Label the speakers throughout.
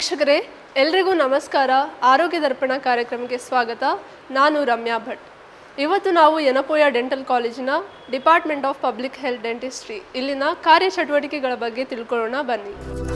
Speaker 1: ವೀಕ್ಷಕರೇ ಎಲ್ರಿಗೂ ನಮಸ್ಕಾರ ಆರೋಗ್ಯ ದರ್ಪಣ ಕಾರ್ಯಕ್ರಮಕ್ಕೆ ಸ್ವಾಗತ ನಾನು ರಮ್ಯಾ ಭಟ್ ಇವತ್ತು ನಾವು ಯನಪೋಯ ಡೆಂಟಲ್ ಕಾಲೇಜಿನ department of public health dentistry ಇಲ್ಲಿನ ಕಾರ್ಯಚಟುವಟಿಕೆಗಳ ಬಗ್ಗೆ ತಿಳ್ಕೊಳ್ಳೋಣ ಬನ್ನಿ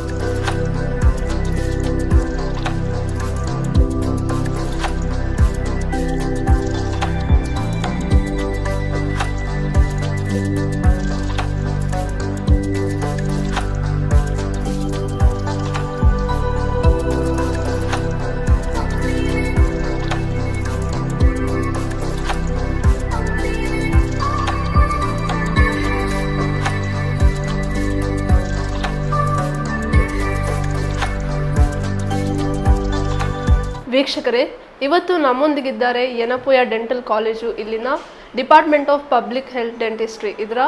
Speaker 1: ವೀಕ್ಷಕರೇ ಇವತ್ತು ನಮ್ಮೊಂದಿಗಿದ್ದಾರೆ ಯನಪೋಯ ಡೆಂಟಲ್ ಕಾಲೇಜು ಇಲ್ಲಿನ department of public health dentistry ಇದರ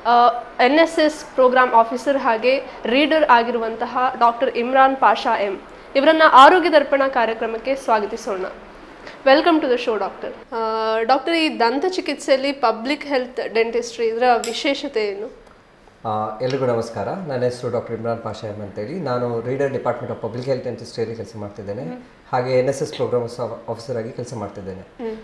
Speaker 1: N S S programme officer ಹಾಗೆ ರೀಡರ್ ಆಗಿರುವಂತಹ ಡಾಕ್ಟರ್ ಇಮ್ರಾನ್ ಪಾಷಾ ಎಂ ಇವರನ್ನ ಆರೋಗ್ಯ ದರ್ಪಣ ಕಾರ್ಯಕ್ರಮಕ್ಕೆ ಸ್ವಾಗತಿಸೋಣ welcome to the show doctor doctor ಈ ದಂತ ಚಿಕಿತ್ಸೆಯಲ್ಲಿ ಪಬ್ಲಿಕ್ ಹೆಲ್ತ್ ಡೆಂಟಿಸ್ಟ್ರಿ ಇದರ ವಿಶೇಷತೆ ಏನು
Speaker 2: ಆ, ಎಲ್ರಿಗೂ ನಮಸ್ಕಾರ ನನ್ನ ಹೆಸರು ಡಾಕ್ಟರ್ ಇಮ್ರಾನ್ ಪಾಷಾ ಎಂ ಅಂತೇಳಿ ನಾನು reader department of public health ಡೆಂಟಿಸ್ಟ್ರಿಯಲ್ಲಿ ಕೆಲಸ ಮಾಡ್ತಿದ್ದೇನೆ ಹಾಗೆ N S S programmes officer ಆಗಿ ಕೆಲಸ ಮಾಡ್ತಿದ್ದೇನೆ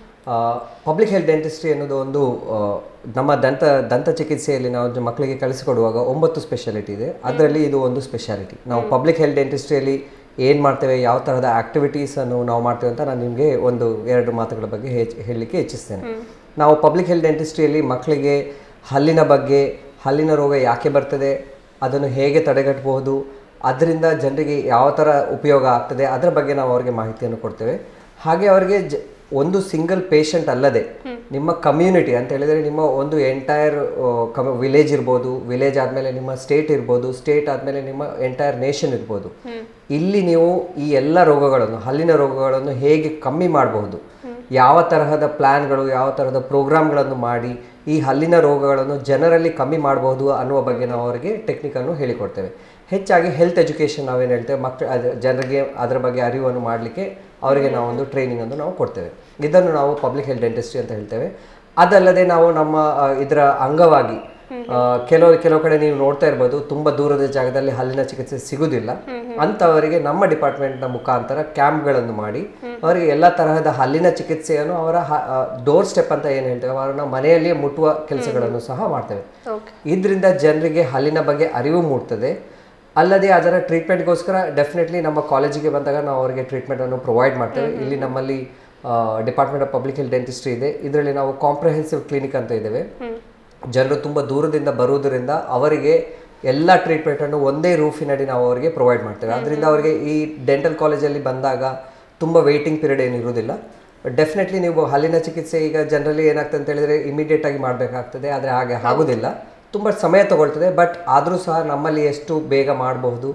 Speaker 2: ಪಬ್ಲಿಕ್ ಹೆಲ್ತ್ ಡೆಂಟಿಸ್ಟ್ರಿ ಅನ್ನೋದು ಒಂದು ಆ, ನಮ್ಮ ದಂತ ದಂತ ಚಿಕಿತ್ಸೆಯಲ್ಲಿ ನಾವು ಜ- ಮಕ್ಕಳಿಗೆ ಕಲಿಸಿಕೊಡುವಾಗ ಒಂಬತ್ತು ಸ್ಪೆಷಾಲಿಟಿ ಇದೆ ಅದರಲ್ಲಿ ಇದು ಒಂದು ಸ್ಪೆಷಾಲಿಟಿ ನಾವು ಪಬ್ಲಿಕ್ ಹೆಲ್ತ್ ಡೆಂಟಿಸ್ಟ್ರಿಯಲ್ಲಿ ಏನು ಮಾಡ್ತೇವೆ ಯಾವ ಥರದ ಆ್ಯಕ್ಟಿವಿಟೀಸನ್ನು ನಾವು ಮಾಡ್ತೇವೆ ಅಂತ ನಾನು ನಿಮಗೆ ಒಂದು ಎರಡು ಮಾತುಗಳ ಬಗ್ಗೆ ಹೆಚ್ಚು ಹೇಳಲಿಕ್ಕೆ ಇಚ್ಛಿಸ್ತೇನೆ ನಾವು ಪಬ್ಲಿಕ್ ಹೆಲ್ತ್ ಡೆಂಟಿಸ್ಟ್ರಿಯಲ್ಲಿ ಮಕ್ಕಳಿಗೆ ಹಲ್ಲಿನ ಬಗ್ಗೆ ಹಲ್ಲಿನ ರೋಗ ಯಾಕೆ ಬರ್ತದೆ ಅದನ್ನು ಹೇಗೆ ತಡೆಗಟ್ಟಬಹುದು ಅದರಿಂದ ಜನರಿಗೆ ಯಾವ ಥರ ಉಪಯೋಗ ಆಗ್ತದೆ ಅದರ ಬಗ್ಗೆ ನಾವು ಅವರಿಗೆ ಮಾಹಿತಿಯನ್ನು ಕೊಡ್ತೇವೆ ಹಾಗೆ ಅವರಿಗೆ ಜ ಒಂದು ಸಿಂಗಲ್ ಪೇಷಂಟ್ ಅಲ್ಲದೆ ನಿಮ್ಮ ಕಮ್ಯುನಿಟಿ ಅಂತ ಹೇಳಿದರೆ ನಿಮ್ಮ ಒಂದು ಎಂಟೈರ್ ವಿಲೇಜ್ ಇರ್ಬೋದು ವಿಲೇಜ್ ಆದಮೇಲೆ ನಿಮ್ಮ ಸ್ಟೇಟ್ ಇರ್ಬೋದು ಸ್ಟೇಟ್ ಆದಮೇಲೆ ನಿಮ್ಮ ಎಂಟೈರ್ ನೇಷನ್ ಇರ್ಬೋದು ಇಲ್ಲಿ ನೀವು ಈ ಎಲ್ಲ ರೋಗಗಳನ್ನು ಹಲ್ಲಿನ ರೋಗಗಳನ್ನು ಹೇಗೆ ಕಮ್ಮಿ ಮಾಡಬಹುದು ಯಾವ ತರಹದ ಪ್ಲ್ಯಾನ್ಗಳು ಯಾವ ತರಹದ ಪ್ರೋಗ್ರಾಮ್ಗಳನ್ನು ಮಾಡಿ ಈ ಹಲ್ಲಿನ ರೋಗಗಳನ್ನು ಜನರಲ್ಲಿ ಕಮ್ಮಿ ಮಾಡಬಹುದು ಅನ್ನುವ ಬಗ್ಗೆ ನಾವು ಅವರಿಗೆ ಟೆಕ್ನಿಕನ್ನು ಹೇಳಿಕೊಡ್ತೇವೆ ಹೆಚ್ಚಾಗಿ ಹೆಲ್ತ್ ಎಜುಕೇಷನ್ ನಾವೇನು ಹೇಳ್ತೇವೆ ಮಕ್ಕಳು ಅದು ಜನರಿಗೆ ಅದರ ಬಗ್ಗೆ ಅರಿವನ್ನು ಮಾಡಲಿಕ್ಕೆ ಅವರಿಗೆ ನಾವೊಂದು ಟ್ರೈನಿಂಗ್ ಅನ್ನು ನಾವು ಕೊಡ್ತೇವೆ ಇದನ್ನು ನಾವು ಪಬ್ಲಿಕ್ ಹೆಲ್ತ್ ಡೆಂಟಿಸ್ಟ್ರಿ ಅಂತ ಹೇಳ್ತೇವೆ ಅದಲ್ಲದೆ ನಾವು ನಮ್ಮ ಆ, ಇದರ ಅಂಗವಾಗಿ ಆ, ಕೆಲವು ಕೆಲವು ಕಡೆ ನೀವು ನೋಡ್ತಾ ಇರ್ಬೋದು ತುಂಬಾ ದೂರದ ಜಾಗದಲ್ಲಿ ಹಲ್ಲಿನ ಚಿಕಿತ್ಸೆ ಸಿಗುದಿಲ್ಲ ಅಂತವರಿಗೆ ನಮ್ಮ ಡಿಪಾರ್ಟ್ಮೆಂಟ್ನ ಮುಖಾಂತರ ಕ್ಯಾಂಪ್ಗಳನ್ನು ಮಾಡಿ ಅವರಿಗೆ ಎಲ್ಲ ತರಹದ ಹಲ್ಲಿನ ಚಿಕಿತ್ಸೆಯನ್ನು ಅವರ ಡೋರ್ ಸ್ಟೆಪ್ ಅಂತ ಏನು ಹೇಳ್ತೇವೆ ಅವರನ್ನ ಮನೆಯಲ್ಲಿಯೇ ಮುಟ್ಟುವ ಕೆಲಸಗಳನ್ನು ಸಹ ಮಾಡ್ತೇವೆ
Speaker 1: ಓಕೆ
Speaker 2: ಇದರಿಂದ ಜನರಿಗೆ ಹಲ್ಲಿನ ಬಗ್ಗೆ ಅರಿವು ಮೂಡ್ತದೆ ಅಲ್ಲದೆ ಅದರ ಟ್ರೀಟ್ಮೆಂಟ್ಗೋಸ್ಕರ ಡೆಫಿನೆಟ್ಲಿ ನಮ್ಮ ಕಾಲೇಜಿಗೆ ಬಂದಾಗ ನಾವು ಅವರಿಗೆ ಟ್ರೀಟ್ಮೆಂಟನ್ನು ಪ್ರೊವೈಡ್ ಮಾಡ್ತೇವೆ ಇಲ್ಲಿ ನಮ್ಮಲ್ಲಿ department of public health dentistry ಇದೆ ಇದರಲ್ಲಿ ನಾವು ಕಾಂಪ್ರಹೆನ್ಸಿವ್ ಕ್ಲಿನಿಕ್ ಅಂತ ಇದ್ದೇವೆ ಜನರು ತುಂಬ ದೂರದಿಂದ ಬರುವುದರಿಂದ ಅವರಿಗೆ ಎಲ್ಲ ಟ್ರೀಟ್ಮೆಂಟನ್ನು ಒಂದೇ ರೂಫಿನಡಿ ನಾವು ಅವರಿಗೆ ಪ್ರೊವೈಡ್ ಮಾಡ್ತೇವೆ ಅದರಿಂದ ಅವರಿಗೆ ಈ ಡೆಂಟಲ್ ಕಾಲೇಜಲ್ಲಿ ಬಂದಾಗ ತುಂಬ ವೆಯ್ಟಿಂಗ್ ಪೀರಿಯಡ್ ಏನು ಇರುವುದಿಲ್ಲ ಡೆಫಿನೆಟ್ಲಿ ನೀವು ಹಲ್ಲಿನ ಚಿಕಿತ್ಸೆ ಈಗ ಜನರಲಿ ಏನಾಗ್ತದೆ ಅಂತ ಹೇಳಿದ್ರೆ ಇಮಿಡಿಯೇಟ್ ಆಗಿ ಮಾಡಬೇಕಾಗ್ತದೆ ಆದರೆ ಹಾಗೆ ಆಗೋದಿಲ್ಲ ತುಂಬ ಸಮಯ ತಗೊಳ್ತದೆ ಬಟ್ ಆದರೂ ಸಹ ನಮ್ಮಲ್ಲಿ ಎಷ್ಟು ಬೇಗ ಮಾಡಬಹುದು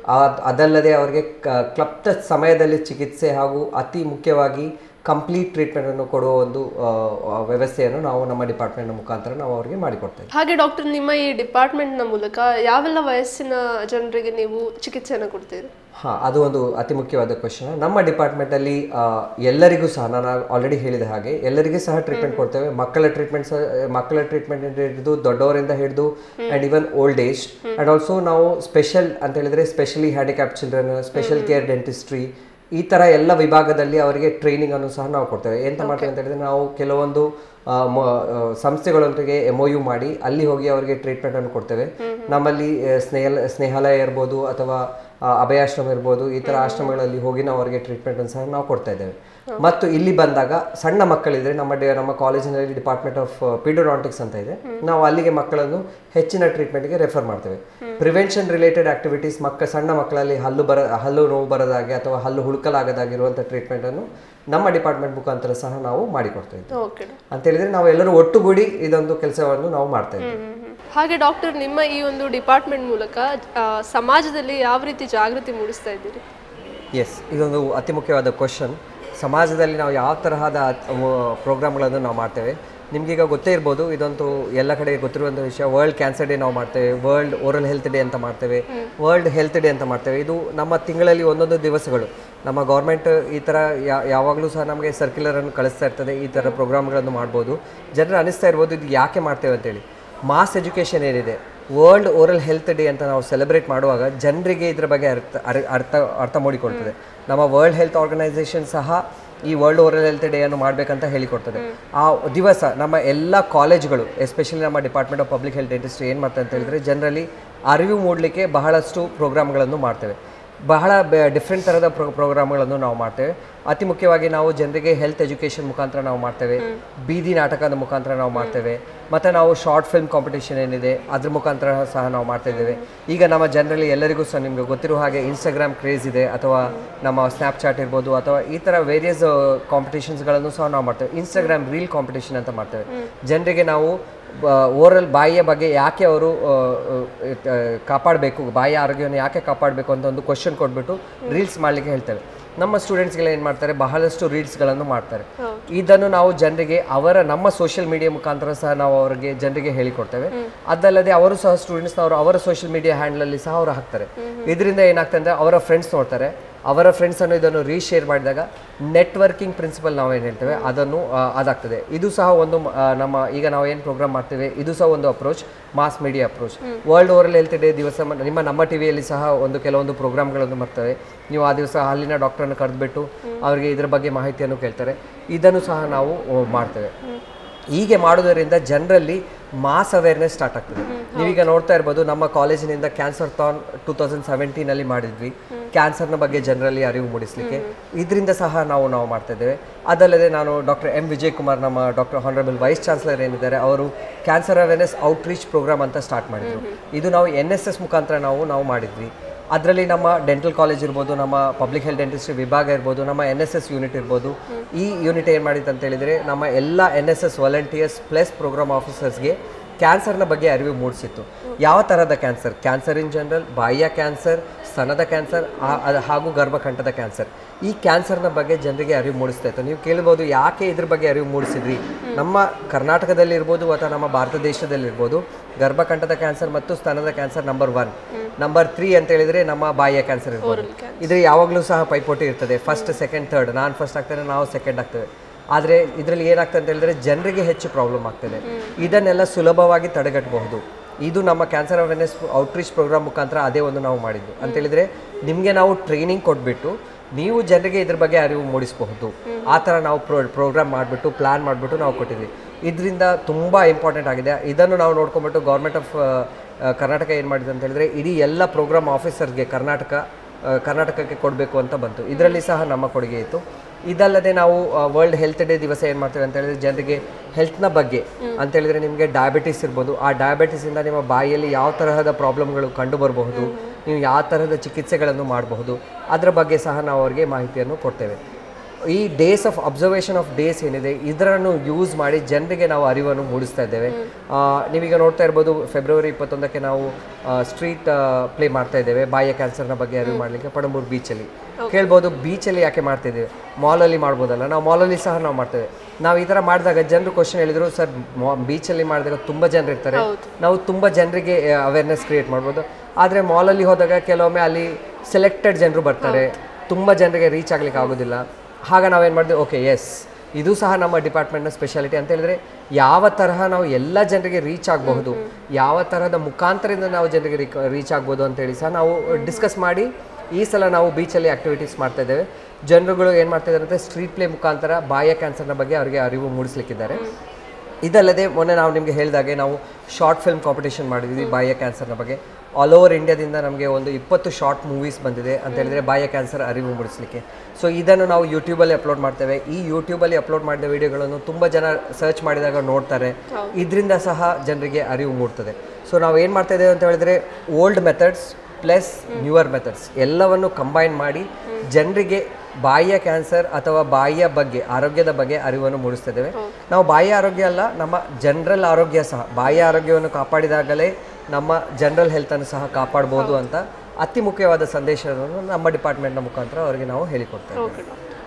Speaker 2: ಅದಲ್ಲದೆ ಅವರಿಗೆ ಕ- ಕ್ಲಪ್ತ ಸಮಯದಲ್ಲಿ ಚಿಕಿತ್ಸೆ ಹಾಗೂ ಅತಿ ಮುಖ್ಯವಾಗಿ ಕಂಪ್ಲೀಟ್ ಟ್ರೀಟ್ಮೆಂಟನ್ನು ಕೊಡುವ ಒಂದು ಆ, ಆ, ವ್ಯವಸ್ಥೆಯನ್ನು ನಾವು ನಮ್ಮ ಡಿಪಾರ್ಟ್ಮೆಂಟ್ನ ಮುಖಾಂತರ ನಾವು ಅವರಿಗೆ ಮಾಡಿಕೊಡ್ತೇವೆ
Speaker 1: ಹಾಗೆ ಡಾಕ್ಟರ್ ನಿಮ್ಮ ಈ ಡಿಪಾರ್ಟ್ಮೆಂಟ್ನ ಮೂಲಕ ಯಾವೆಲ್ಲ ವಯಸ್ಸಿನ ಜನರಿಗೆ ನೀವು ಚಿಕಿತ್ಸೆಯನ್ನು ಕೊಡ್ತೀರಿ
Speaker 2: ಹಾಂ ಅದು ಒಂದು ಅತಿ ಮುಖ್ಯವಾದ ಕ್ವಶನ್ ನಮ್ಮ ಡಿಪಾರ್ಟ್ಮೆಂಟಲ್ಲಿ ಎಲ್ಲರಿಗೂ ಸಹ ನಾನು ಆಲ್ರೆಡಿ ಹೇಳಿದ ಹಾಗೆ ಎಲ್ಲರಿಗೂ ಸಹ ಟ್ರೀಟ್ಮೆಂಟ್ ಕೊಡ್ತೇವೆ ಮಕ್ಕಳ ಟ್ರೀಟ್ಮೆಂಟ್ ಮಕ್ಕಳ ಟ್ರೀಟ್ಮೆಂಟ್ ಹಿಡಿದು ದೊಡ್ಡವರಿಂದ ಹಿಡಿದು and even old age and also ನಾವು ಸ್ಪೆಷಲ್ ಅಂತ ಹೇಳಿದ್ರೆ specially handicap children special care dentistry ಈ ಥರ ಎಲ್ಲ ವಿಭಾಗದಲ್ಲಿ ಅವರಿಗೆ ಟ್ರೈನಿಂಗ್ ಅನ್ನು ಸಹ ನಾವು ಕೊಡ್ತೇವೆ ಎಂತ ಮಾಡ್ತೇವೆ ಅಂತ ಹೇಳಿದ್ರೆ ನಾವು ಕೆಲವೊಂದು ಆ, ಮ- ಆ, ಸಂಸ್ಥೆಗಳೊಂದಿಗೆ ಎಮ್ ಒ ಯು ಮಾಡಿ ಅಲ್ಲಿ ಹೋಗಿ ಅವರಿಗೆ ಟ್ರೀಟ್ಮೆಂಟ್ ಅನ್ನು ಕೊಡ್ತೇವೆ ನಮ್ಮಲ್ಲಿ ಆ, ಸ್ನೇಹ ಸ್ನೇಹಾಲಯ ಇರ್ಬೋದು ಅಥವಾ ಆ, ಅಭಯಾಶ್ರಮ ಇರ್ಬೋದು ಈ ಥರ ಆಶ್ರಮಗಳಲ್ಲಿ ಹೋಗಿ ನಾವು ಅವರಿಗೆ ಟ್ರೀಟ್ಮೆಂಟ್ ಅನ್ನು ಸಹ ನಾವು ಕೊಡ್ತಾ ಇದ್ದೇವೆ ಮತ್ತು ಇಲ್ಲಿ ಬಂದಾಗ ಸಣ್ಣ ಮಕ್ಕಳಿದ್ರೆ ನಮ್ಮ ಡಿ- ನಮ್ಮ ಕಾಲೇಜಿನಲ್ಲಿ ಡಿಪಾರ್ಟ್ಮೆಂಟ್ ಆಫ್ ಪಿಡೋಡಾಂಟಿಕ್ಸ್ ಅಂತ ಇದೆ ನಾವು ಅಲ್ಲಿಗೆ ಮಕ್ಕಳನ್ನು ಹೆಚ್ಚಿನ ಟ್ರೀಟ್ಮೆಂಟ್ಗೆ ರೆಫರ್ ಮಾಡ್ತೇವೆ ಪ್ರಿವೆನ್ಷನ್ ರಿಲೇಟೆಡ್ ಆಕ್ಟಿವಿಟೀಸ್ ಮಕ್ಕ ಸಣ್ಣ ಮಕ್ಕಳಲ್ಲಿ ಹಲ್ಲು ಬರ ಹಲ್ಲು ನೋವು ಬರದಾಗೆ ಅಥವಾ ಹಲ್ಲು ಹುಳುಕಲಾಗದಾಗಿರುವಂಥ ಟ್ರೀಟ್ಮೆಂಟನ್ನು ನಮ್ಮ ಡಿಪಾರ್ಟ್ಮೆಂಟ್ ಮುಖಾಂತರ ಸಹ ನಾವು ಮಾಡಿಕೊಡ್ತಾ ಇದ್ದೇವೆ
Speaker 1: ಓಕೆ
Speaker 2: ಅಂತ ಹೇಳಿದ್ರೆ ನಾವು ಎಲ್ಲರೂ ಒಟ್ಟುಗೂಡಿ ಇದೊಂದು ಕೆಲಸವನ್ನು ನಾವು ಮಾಡ್ತಾ ಇದ್ದೇವೆ
Speaker 1: ಹಾಗೆ ಡಾಕ್ಟರ್ ನಿಮ್ಮ ಈ ಒಂದು ಡಿಪಾರ್ಟ್ಮೆಂಟ್ ಮೂಲಕ ಆ, ಸಮಾಜದಲ್ಲಿ ಯಾವ ರೀತಿ ಜಾಗೃತಿ ಮೂಡಿಸ್ತಾ ಇದ್ದೀರಿ
Speaker 2: ಎಸ್ ಇದೊಂದು ಅತಿ ಮುಖ್ಯವಾದ ಕ್ವಶನ್ ಸಮಾಜದಲ್ಲಿ ನಾವು ಯಾವ ತರಹದ ಪ್ರೋಗ್ರಾಮ್ಗಳನ್ನು ನಾವು ಮಾಡ್ತೇವೆ ನಿಮಗೀಗ ಗೊತ್ತೇ ಇರ್ಬೋದು ಇದಂತೂ ಎಲ್ಲ ಕಡೆ ಗೊತ್ತಿರುವಂಥ ವಿಷಯ ವರ್ಲ್ಡ್ ಕ್ಯಾನ್ಸರ್ ಡೇ ನಾವು ಮಾಡ್ತೇವೆ ವರ್ಲ್ಡ್ ಓರಲ್ ಹೆಲ್ತ್ ಡೇ ಅಂತ ಮಾಡ್ತೇವೆ ವರ್ಲ್ಡ್ ಹೆಲ್ತ್ ಡೇ ಅಂತ ಮಾಡ್ತೇವೆ ಇದು ನಮ್ಮ ತಿಂಗಳಲ್ಲಿ ಒಂದೊಂದು ದಿವಸಗಳು ನಮ್ಮ ಗೌರ್ಮೆಂಟ್ ಈ ಥರ ಯಾ- ಯಾವಾಗಲೂ ಸಹ ನಮಗೆ ಸರ್ಕ್ಯುಲರನ್ನು ಕಳಿಸ್ತಾ ಇರ್ತದೆ ಈ ಥರ ಪ್ರೋಗ್ರಾಮ್ಗಳನ್ನು ಮಾಡ್ಬೋದು ಜನರು ಅನಿಸ್ತಾ ಇರ್ಬೋದು ಇದು ಯಾಕೆ ಮಾಡ್ತೇವೆ ಅಂತೇಳಿ ಮಾಸ್ ಎಜುಕೇಷನ್ ಏನಿದೆ ವರ್ಲ್ಡ್ ಓರಲ್ ಹೆಲ್ತ್ ಡೇ ಅಂತ ನಾವು ಸೆಲೆಬ್ರೇಟ್ ಮಾಡುವಾಗ ಜನರಿಗೆ ಇದ್ರ ಬಗ್ಗೆ ಅರ್ಥ ಅರ್- ಅರ್ಥ ಅರ್ಥ ಮಾಡಿಕೊಡ್ತದೆ ನಮ್ಮ ವರ್ಲ್ಡ್ ಹೆಲ್ತ್ ಆರ್ಗನೈಸೇಷನ್ ಸಹ ಈ ವರ್ಲ್ಡ್ ಓರಲ್ ಹೆಲ್ತ್ ಡೇ ಅನ್ನು ಮಾಡಬೇಕಂತ ಹೇಳಿಕೊಡ್ತದೆ ಆ ದಿವಸ ನಮ್ಮ ಎಲ್ಲ ಕಾಲೇಜ್ಗಳು ಎಸ್ಪೆಷಲಿ ನಮ್ಮ department of public health dentistry ಏನು ಮಾಡ್ತಾರೆ ಅಂತ ಹೇಳಿದ್ರೆ ಜನರಲಿ ಅರಿವು ಮೂಡಲಿಕ್ಕೆ ಬಹಳಷ್ಟು ಪ್ರೋಗ್ರಾಮ್ಗಳನ್ನು ಮಾಡ್ತೇವೆ ಬಹಳ ಡಿಫ್ರೆಂಟ್ ಥರದ ಪ್ರೋ ಪ್ರೋಗ್ರಾಮ್ಗಳನ್ನು ನಾವು ಮಾಡ್ತೇವೆ ಅತಿ ಮುಖ್ಯವಾಗಿ ನಾವು ಜನರಿಗೆ ಹೆಲ್ತ್ ಎಜುಕೇಷನ್ ಮುಖಾಂತರ ನಾವು ಮಾಡ್ತೇವೆ ಬೀದಿ ನಾಟಕದ ಮುಖಾಂತರ ನಾವು ಮಾಡ್ತೇವೆ ಮತ್ತು ನಾವು ಶಾರ್ಟ್ ಫಿಲ್ಮ್ ಕಾಂಪಿಟೇಷನ್ ಏನಿದೆ ಅದ್ರ ಮುಖಾಂತರ ಸಹ ನಾವು ಮಾಡ್ತಾ ಇದ್ದೇವೆ ಈಗ ನಮ್ಮ ಜನರಲ್ಲಿ ಎಲ್ಲರಿಗೂ ಸಹ ನಿಮಗೆ ಗೊತ್ತಿರೋ ಹಾಗೆ ಇನ್ಸ್ಟಾಗ್ರಾಮ್ ಕ್ರೇಜ್ ಇದೆ ಅಥವಾ ನಮ್ಮ ಸ್ನ್ಯಾಪ್ಚಾಟ್ ಇರ್ಬೋದು ಅಥವಾ ಈ ಥರ ವೇರಿಯಸ್ ಕಾಂಪಿಟೇಷನ್ಸ್ಗಳನ್ನು ಸಹ ನಾವು ಮಾಡ್ತೇವೆ ಇನ್ಸ್ಟಾಗ್ರಾಮ್ ರೀಲ್ ಕಾಂಪಿಟೇಷನ್ ಅಂತ ಮಾಡ್ತೇವೆ ಜನರಿಗೆ ನಾವು ಓರಲ್ ಬಾಯಿಯ ಬಗ್ಗೆ ಯಾಕೆ ಅವರು ಕಾಪಾಡಬೇಕು ಬಾಯಿಯ ಆರೋಗ್ಯವನ್ನು ಯಾಕೆ ಕಾಪಾಡಬೇಕು ಅಂತ ಒಂದು ಕ್ವಶನ್ ಕೊಟ್ಬಿಟ್ಟು ರೀಲ್ಸ್ ಮಾಡಲಿಕ್ಕೆ ಹೇಳ್ತೇವೆ ನಮ್ಮ ಸ್ಟೂಡೆಂಟ್ಸ್ಗೆಲ್ಲ ಏನು ಮಾಡ್ತಾರೆ ಬಹಳಷ್ಟು ರೀಲ್ಸ್ಗಳನ್ನು ಮಾಡ್ತಾರೆ ಇದನ್ನು ನಾವು ಜನರಿಗೆ ಅವರ ನಮ್ಮ ಸೋಷಿಯಲ್ ಮೀಡಿಯಾ ಮುಖಾಂತರ ಸಹ ನಾವು ಅವರಿಗೆ ಜನರಿಗೆ ಹೇಳಿಕೊಡ್ತೇವೆ ಅದಲ್ಲದೆ ಅವರು ಸಹ ಸ್ಟೂಡೆಂಟ್ಸ್ ಅವರು ಅವರ ಸೋಷಿಯಲ್ ಮೀಡಿಯಾ ಹ್ಯಾಂಡಲಲ್ಲಿ ಸಹ ಅವರು ಹಾಕ್ತಾರೆ ಇದರಿಂದ ಏನಾಗ್ತದೆ ಅಂದರೆ ಅವರ ಫ್ರೆಂಡ್ಸ್ ನೋಡ್ತಾರೆ ಅವರ ಫ್ರೆಂಡ್ಸ್ ಅನ್ನು ಇದನ್ನು ರೀಶೇರ್ ಮಾಡಿದಾಗ ನೆಟ್ವರ್ಕಿಂಗ್ ಪ್ರಿನ್ಸಿಪಲ್ ನಾವೇನು ಹೇಳ್ತೇವೆ ಅದನ್ನು ಆ, ಅದಾಗ್ತದೆ ಇದು ಸಹ ಒಂದು ಆ, ನಮ್ಮ ಈಗ ನಾವು ಏನು ಪ್ರೋಗ್ರಾಮ್ ಮಾಡ್ತೇವೆ ಇದು ಸಹ ಒಂದು approach mass media approach world oral health day ದಿವಸ ಮ- ನಿಮ್ಮ ನಮ್ಮ ಟಿವಿಯಲ್ಲಿ ಸಹ ಒಂದು ಕೆಲವೊಂದು ಪ್ರೋಗ್ರಾಮ್ಗಳನ್ನು ಬರ್ತವೆ ನೀವು ಆ ದಿವಸ ಅಲ್ಲಿನ ಡಾಕ್ಟರ್ನ ಕರೆದ್ಬಿಟ್ಟು ಅವರಿಗೆ ಇದರ ಬಗ್ಗೆ ಮಾಹಿತಿಯನ್ನು ಕೇಳ್ತಾರೆ ಇದನ್ನು ಸಹ ನಾವು ಆ, ಮಾಡ್ತೇವೆ ಹೀಗೆ ಮಾಡೋದರಿಂದ ಜನರಲ್ಲಿ ಮಾಸ್ ಅವೇರ್ನೆಸ್ ಸ್ಟಾರ್ಟ್ ಆಗ್ತದೆ ನೀವೀಗ ನೋಡ್ತಾ ಇರ್ಬೋದು ನಮ್ಮ ಕಾಲೇಜಿನಿಂದ ಕ್ಯಾನ್ಸರ್ ಥಾನ್ ಟೂ ತೌಸಂಡ್ ಸೆವೆಂಟೀನಲ್ಲಿ ಮಾಡಿದ್ವಿ ಕ್ಯಾನ್ಸರ್ನ ಬಗ್ಗೆ ಜನರಲ್ಲಿ ಅರಿವು ಮೂಡಿಸಲಿಕ್ಕೆ ಇದರಿಂದ ಸಹ ನಾವು ನಾವು ಮಾಡ್ತಾ ಇದ್ದೇವೆ ಅದಲ್ಲದೆ ನಾನು ಡಾಕ್ಟರ್ ಎಂ ವಿಜಯ್ ಕುಮಾರ್ ನಮ್ಮ ಡಾಕ್ಟರ್ ಹಾನರಬಲ್ ವೈಸ್ ಚಾನ್ಸಲರ್ ಏನಿದ್ದಾರೆ ಅವರು ಕ್ಯಾನ್ಸರ್ ಅವೇರ್ನೆಸ್ ಔಟ್ರೀಚ್ ಪ್ರೋಗ್ರಾಮ್ ಅಂತ ಸ್ಟಾರ್ಟ್ ಮಾಡಿದ್ರು ಇದು ನಾವು ಎನ್ ಎಸ್ ಎಸ್ ಮುಖಾಂತರ ನಾವು ನಾವು ಮಾಡಿದ್ವಿ ಅದರಲ್ಲಿ ನಮ್ಮ ಡೆಂಟಲ್ ಕಾಲೇಜ್ ಇರ್ಬೋದು ನಮ್ಮ ಪಬ್ಲಿಕ್ ಹೆಲ್ತ್ ಡೆಂಟಿಸ್ಟ್ರಿ ವಿಭಾಗ ಇರ್ಬೋದು ನಮ್ಮ ಎನ್ ಎಸ್ ಎಸ್ ಯೂನಿಟ್ ಇರ್ಬೋದು ಈ ಯೂನಿಟ್ ಏನು ಮಾಡಿತ್ತು ಅಂತ ಹೇಳಿದರೆ ನಮ್ಮ ಎಲ್ಲ N S S volunteers plus programme ಆಫೀಸರ್ಸ್ಗೆ ಕ್ಯಾನ್ಸರ್ನ ಬಗ್ಗೆ ಅರಿವು ಮೂಡಿಸಿತ್ತು ಯಾವ ಥರದ ಕ್ಯಾನ್ಸರ್ ಕ್ಯಾನ್ಸರ್ ಇನ್ ಜನರಲ್ ಬಾಯಿಯ ಕ್ಯಾನ್ಸರ್ ಸ್ತನದ ಕ್ಯಾನ್ಸರ್ ಹಾಗೂ ಗರ್ಭಕಂಠದ ಕ್ಯಾನ್ಸರ್ ಈ ಕ್ಯಾನ್ಸರ್ನ ಬಗ್ಗೆ ಜನರಿಗೆ ಅರಿವು ಮೂಡಿಸ್ತಾ ಇತ್ತು ನೀವು ಕೇಳ್ಬೋದು ಯಾಕೆ ಇದ್ರ ಬಗ್ಗೆ ಅರಿವು ಮೂಡಿಸಿದ್ರಿ ನಮ್ಮ ಕರ್ನಾಟಕದಲ್ಲಿರ್ಬೋದು ಅಥವಾ ನಮ್ಮ ಭಾರತ ದೇಶದಲ್ಲಿರ್ಬೋದು ಗರ್ಭಕಂಠದ ಕ್ಯಾನ್ಸರ್ ಮತ್ತು ಸ್ತನದ cancer number one number three ಅಂತ ಹೇಳಿದ್ರೆ ನಮ್ಮ ಬಾಯಿಯ ಕ್ಯಾನ್ಸರ್ ಇರ್ಬೋದು ಇದ್ರೆ ಯಾವಾಗಲೂ ಸಹ ಪೈಪೋಟಿ ಇರ್ತದೆ ಫಸ್ಟ್ ಸೆಕೆಂಡ್ ಥರ್ಡ್ ನಾನು ಫಸ್ಟ್ ಆಗ್ತೇನೆ ನಾವು ಸೆಕೆಂಡ್ ಆಗ್ತೇವೆ ಆದರೆ ಇದರಲ್ಲಿ ಏನಾಗ್ತದೆ ಅಂತ ಹೇಳಿದ್ರೆ ಜನರಿಗೆ ಹೆಚ್ಚು ಪ್ರಾಬ್ಲಮ್ ಆಗ್ತದೆ ಇದನ್ನೆಲ್ಲ ಸುಲಭವಾಗಿ ತಡೆಗಟ್ಟಬಹುದು ಇದು ನಮ್ಮ ಕ್ಯಾನ್ಸರ್ ಅವೇರ್ನೆಸ್ ಔಟ್ರೀಚ್ ಪ್ರೋಗ್ರಾಮ್ ಮುಖಾಂತರ ಅದೇ ಒಂದು ನಾವು ಮಾಡಿದ್ದು ಅಂತ ಹೇಳಿದ್ರೆ ನಿಮಗೆ ನಾವು ಟ್ರೈನಿಂಗ್ ಕೊಟ್ಬಿಟ್ಟು ನೀವು ಜನರಿಗೆ ಇದ್ರ ಬಗ್ಗೆ ಅರಿವು ಮೂಡಿಸಬಹುದು ಆ ಥರ ನಾವು ಪ್ರೋ ಪ್ರೋಗ್ರಾಮ್ ಮಾಡಿಬಿಟ್ಟು ಪ್ಲ್ಯಾನ್ ಮಾಡಿಬಿಟ್ಟು ನಾವು ಕೊಟ್ಟಿದ್ವಿ ಇದರಿಂದ ತುಂಬ ಇಂಪಾರ್ಟೆಂಟ್ ಆಗಿದೆ ಇದನ್ನು ನಾವು ನೋಡ್ಕೊಂಬಿಟ್ಟು ಗೌರ್ಮೆಂಟ್ ಆಫ್ ಕರ್ನಾಟಕ ಏನು ಮಾಡಿದೆ ಅಂತ ಹೇಳಿದ್ರೆ ಇಡೀ ಎಲ್ಲ ಪ್ರೋಗ್ರಾಮ್ ಆಫೀಸರ್ಗೆ ಕರ್ನಾಟಕ ಆ, ಕರ್ನಾಟಕಕ್ಕೆ ಕೊಡಬೇಕು ಅಂತ ಬಂತು ಇದರಲ್ಲಿ ಸಹ ನಮ್ಮ ಕೊಡುಗೆ ಇತ್ತು ಇದಲ್ಲದೆ ನಾವು ವರ್ಲ್ಡ್ ಹೆಲ್ತ್ ಡೇ ದಿವಸ ಏನು ಮಾಡ್ತೇವೆ ಅಂತ ಹೇಳಿದ್ರೆ ಜನರಿಗೆ ಹೆಲ್ತ್ನ ಬಗ್ಗೆ ಅಂತ ಹೇಳಿದ್ರೆ ನಿಮಗೆ ಡಯಾಬಿಟಿಸ್ ಇರ್ಬೋದು ಆ ಡಯಾಬಿಟಿಸಿಂದ ನಿಮ್ಮ ಬಾಯಿಯಲ್ಲಿ ಯಾವ ತರಹದ ಪ್ರಾಬ್ಲಮ್ಗಳು ಕಂಡು ಬರಬಹುದು ನೀವು ಯಾವ ತರಹದ ಚಿಕಿತ್ಸೆಗಳನ್ನು ಮಾಡಬಹುದು ಅದರ ಬಗ್ಗೆ ಸಹ ನಾವು ಅವರಿಗೆ ಮಾಹಿತಿಯನ್ನು ಕೊಡ್ತೇವೆ ಈ days of observation of days ಏನಿದೆ ಇದರನ್ನು ಯೂಸ್ ಮಾಡಿ ಜನರಿಗೆ ನಾವು ಅರಿವನ್ನು ಮೂಡಿಸ್ತಾ ಇದ್ದೇವೆ ಆ, ನೀವೀಗ ನೋಡ್ತಾ ಇರ್ಬೋದು ಫೆಬ್ರವರಿ ಇಪ್ಪತ್ತೊಂದಕ್ಕೆ ನಾವು ಸ್ಟ್ರೀಟ್ ಪ್ಲೇ ಮಾಡ್ತಾ ಇದ್ದೇವೆ ಬಾಯಿಯ ಕ್ಯಾನ್ಸರ್ನ ಬಗ್ಗೆ ಅರಿವು ಮಾಡಲಿಕ್ಕೆ ಪಣಂಬೂರು ಬೀಚಲ್ಲಿ ಕೇಳ್ಬೋದು ಬೀಚಲ್ಲಿ ಯಾಕೆ ಮಾಡ್ತಿದ್ದೇವೆ ಮಾಲಲ್ಲಿ ಮಾಡ್ಬೋದಲ್ಲ ನಾವು ಮಾಲಲ್ಲಿ ಸಹ ನಾವು ಮಾಡ್ತೇವೆ ನಾವು ಈ ಥರ ಮಾಡಿದಾಗ ಜನರು ಕ್ವಶನ್ ಹೇಳಿದ್ರು ಸರ್ ಬೀಚಲ್ಲಿ ಮಾಡಿದಾಗ ತುಂಬ ಜನರು ಇರ್ತಾರೆ ನಾವು ತುಂಬ ಜನರಿಗೆ ಅವೇರ್ನೆಸ್ ಕ್ರಿಯೇಟ್ ಮಾಡ್ಬೋದು ಆದರೆ ಮಾಲಲ್ಲಿ ಹೋದಾಗ ಕೆಲವೊಮ್ಮೆ ಅಲ್ಲಿ ಸೆಲೆಕ್ಟೆಡ್ ಜನರು ಬರ್ತಾರೆ ತುಂಬ ಜನರಿಗೆ ರೀಚ್ ಆಗ್ಲಿಕ್ಕೆ ಆಗೋದಿಲ್ಲ ಆಗ ನಾವೇನು ಮಾಡಿದ್ವಿ ಓಕೆ ಎಸ್ ಇದು ಸಹ ನಮ್ಮ ಡಿಪಾರ್ಟ್ಮೆಂಟ್ನ ಸ್ಪೆಷಾಲಿಟಿ ಅಂತ ಹೇಳಿದ್ರೆ ಯಾವ ತರಹ ನಾವು ಎಲ್ಲ ಜನರಿಗೆ ರೀಚ್ ಆಗಬಹುದು ಯಾವ ತರಹದ ಮುಖಾಂತರದಿಂದ ನಾವು ಜನರಿಗೆ ರೀಚ್ ಆಗ್ಬೋದು ಅಂತೇಳಿ ಸಹ ನಾವು ಡಿಸ್ಕಸ್ ಮಾಡಿ ಈ ಸಲ ನಾವು ಬೀಚಲ್ಲಿ ಆಕ್ಟಿವಿಟೀಸ್ ಮಾಡ್ತಾ ಇದ್ದೇವೆ ಜನರುಗಳು ಏನು ಮಾಡ್ತಾ ಇದ್ದಾರೆ ಅಂದರೆ ಸ್ಟ್ರೀಟ್ ಪ್ಲೇ ಮುಖಾಂತರ ಬಾಯ ಕ್ಯಾನ್ಸರ್ನ ಬಗ್ಗೆ ಅವರಿಗೆ ಅರಿವು ಮೂಡಿಸ್ಲಿಕ್ಕಿದ್ದಾರೆ ಇದಲ್ಲದೆ ಮೊನ್ನೆ ನಾವು ನಿಮಗೆ ಹೇಳಿದಾಗೆ ನಾವು ಶಾರ್ಟ್ ಫಿಲ್ಮ್ ಕಾಂಪಿಟೇಷನ್ ಮಾಡಿದ್ವಿ ಬಾಯಿಯ ಕ್ಯಾನ್ಸರ್ನ ಬಗ್ಗೆ ಆಲ್ ಓವರ್ ಇಂಡಿಯಾದಿಂದ ನಮಗೆ ಒಂದು ಇಪ್ಪತ್ತು ಶಾರ್ಟ್ ಮೂವೀಸ್ ಬಂದಿದೆ ಅಂತ ಹೇಳಿದ್ರೆ ಬಾಯಿಯ ಕ್ಯಾನ್ಸರ್ ಅರಿವು ಮೂಡಿಸಲಿಕ್ಕೆ ಸೊ ಇದನ್ನು ನಾವು ಯೂಟ್ಯೂಬಲ್ಲಿ ಅಪ್ಲೋಡ್ ಮಾಡ್ತೇವೆ ಈ ಯೂಟ್ಯೂಬಲ್ಲಿ ಅಪ್ಲೋಡ್ ಮಾಡಿದ ವಿಡಿಯೋಗಳನ್ನು ತುಂಬ ಜನ ಸರ್ಚ್ ಮಾಡಿದಾಗ ನೋಡ್ತಾರೆ ಇದರಿಂದ ಸಹ ಜನರಿಗೆ ಅರಿವು ಮೂಡ್ತದೆ ಸೊ ನಾವು ಏನು ಮಾಡ್ತಾ ಇದ್ದೇವೆ ಅಂತ ಹೇಳಿದ್ರೆ old methods plus newer methods ಎಲ್ಲವನ್ನು ಕಂಬೈನ್ ಮಾಡಿ ಜನರಿಗೆ ಬಾಯಿಯ ಕ್ಯಾನ್ಸರ್ ಅಥವಾ ಬಾಯಿಯ ಬಗ್ಗೆ ಆರೋಗ್ಯದ ಬಗ್ಗೆ ಅರಿವನ್ನು ಮೂಡಿಸ್ತಿದ್ದೇವೆ ನಾವು ಬಾಯಿಯ ಆರೋಗ್ಯ ಅಲ್ಲ ನಮ್ಮ ಜನರಲ್ ಆರೋಗ್ಯ ಸಹ ಬಾಯಿಯ ಆರೋಗ್ಯವನ್ನು ಕಾಪಾಡಿದಾಗಲೇ ನಮ್ಮ ಜನರಲ್ ಹೆಲ್ತನ್ನು ಸಹ ಕಾಪಾಡ್ಬೋದು ಅಂತ ಅತಿ ಮುಖ್ಯವಾದ ಸಂದೇಶವನ್ನು ನಮ್ಮ ಡಿಪಾರ್ಟ್ಮೆಂಟ್ನ ಮುಖಾಂತರ ಅವರಿಗೆ ನಾವು ಹೇಳಿಕೊಡ್ತೇವೆ
Speaker 1: ಓಕೆ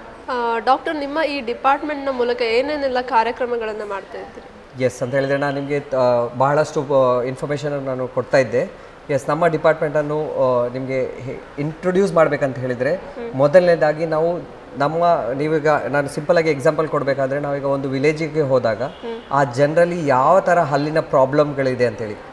Speaker 1: ಡಾಕ್ಟರ್ ನಿಮ್ಮ ಈ ಡಿಪಾರ್ಟ್ಮೆಂಟ್ನ ಮೂಲಕ ಏನೇನೆಲ್ಲ ಕಾರ್ಯಕ್ರಮಗಳನ್ನು ಮಾಡ್ತಾ ಇದ್ದೀರಿ
Speaker 2: ಎಸ್ ಅಂತ ಹೇಳಿದ್ರೆ ನಾನು ನಿಮಗೆ ಬಹಳಷ್ಟು ಇನ್ಫಾರ್ಮೇಷನ್ ನಾನು ಕೊಡ್ತಾ ಇದ್ದೆ ಎಸ್ ನಮ್ಮ ಡಿಪಾರ್ಟ್ಮೆಂಟನ್ನು ನಿಮಗೆ ಇಂಟ್ರೊಡ್ಯೂಸ್ ಮಾಡಬೇಕಂತ ಹೇಳಿದರೆ ಮೊದಲನೇದಾಗಿ ನಾವು ನಮ್ಮ ನೀವೀಗ ನಾನು ಸಿಂಪಲ್ ಆಗಿ ಎಕ್ಸಾಂಪಲ್ ಕೊಡಬೇಕಾದ್ರೆ ನಾವೀಗ ಒಂದು ವಿಲೇಜಿಗೆ ಹೋದಾಗ ಆ ಜನರಲ್ಲಿ ಯಾವ ಥರ ಹಲ್ಲಿನ ಪ್ರಾಬ್ಲಮ್ಗಳಿದೆ ಅಂತೇಳಿ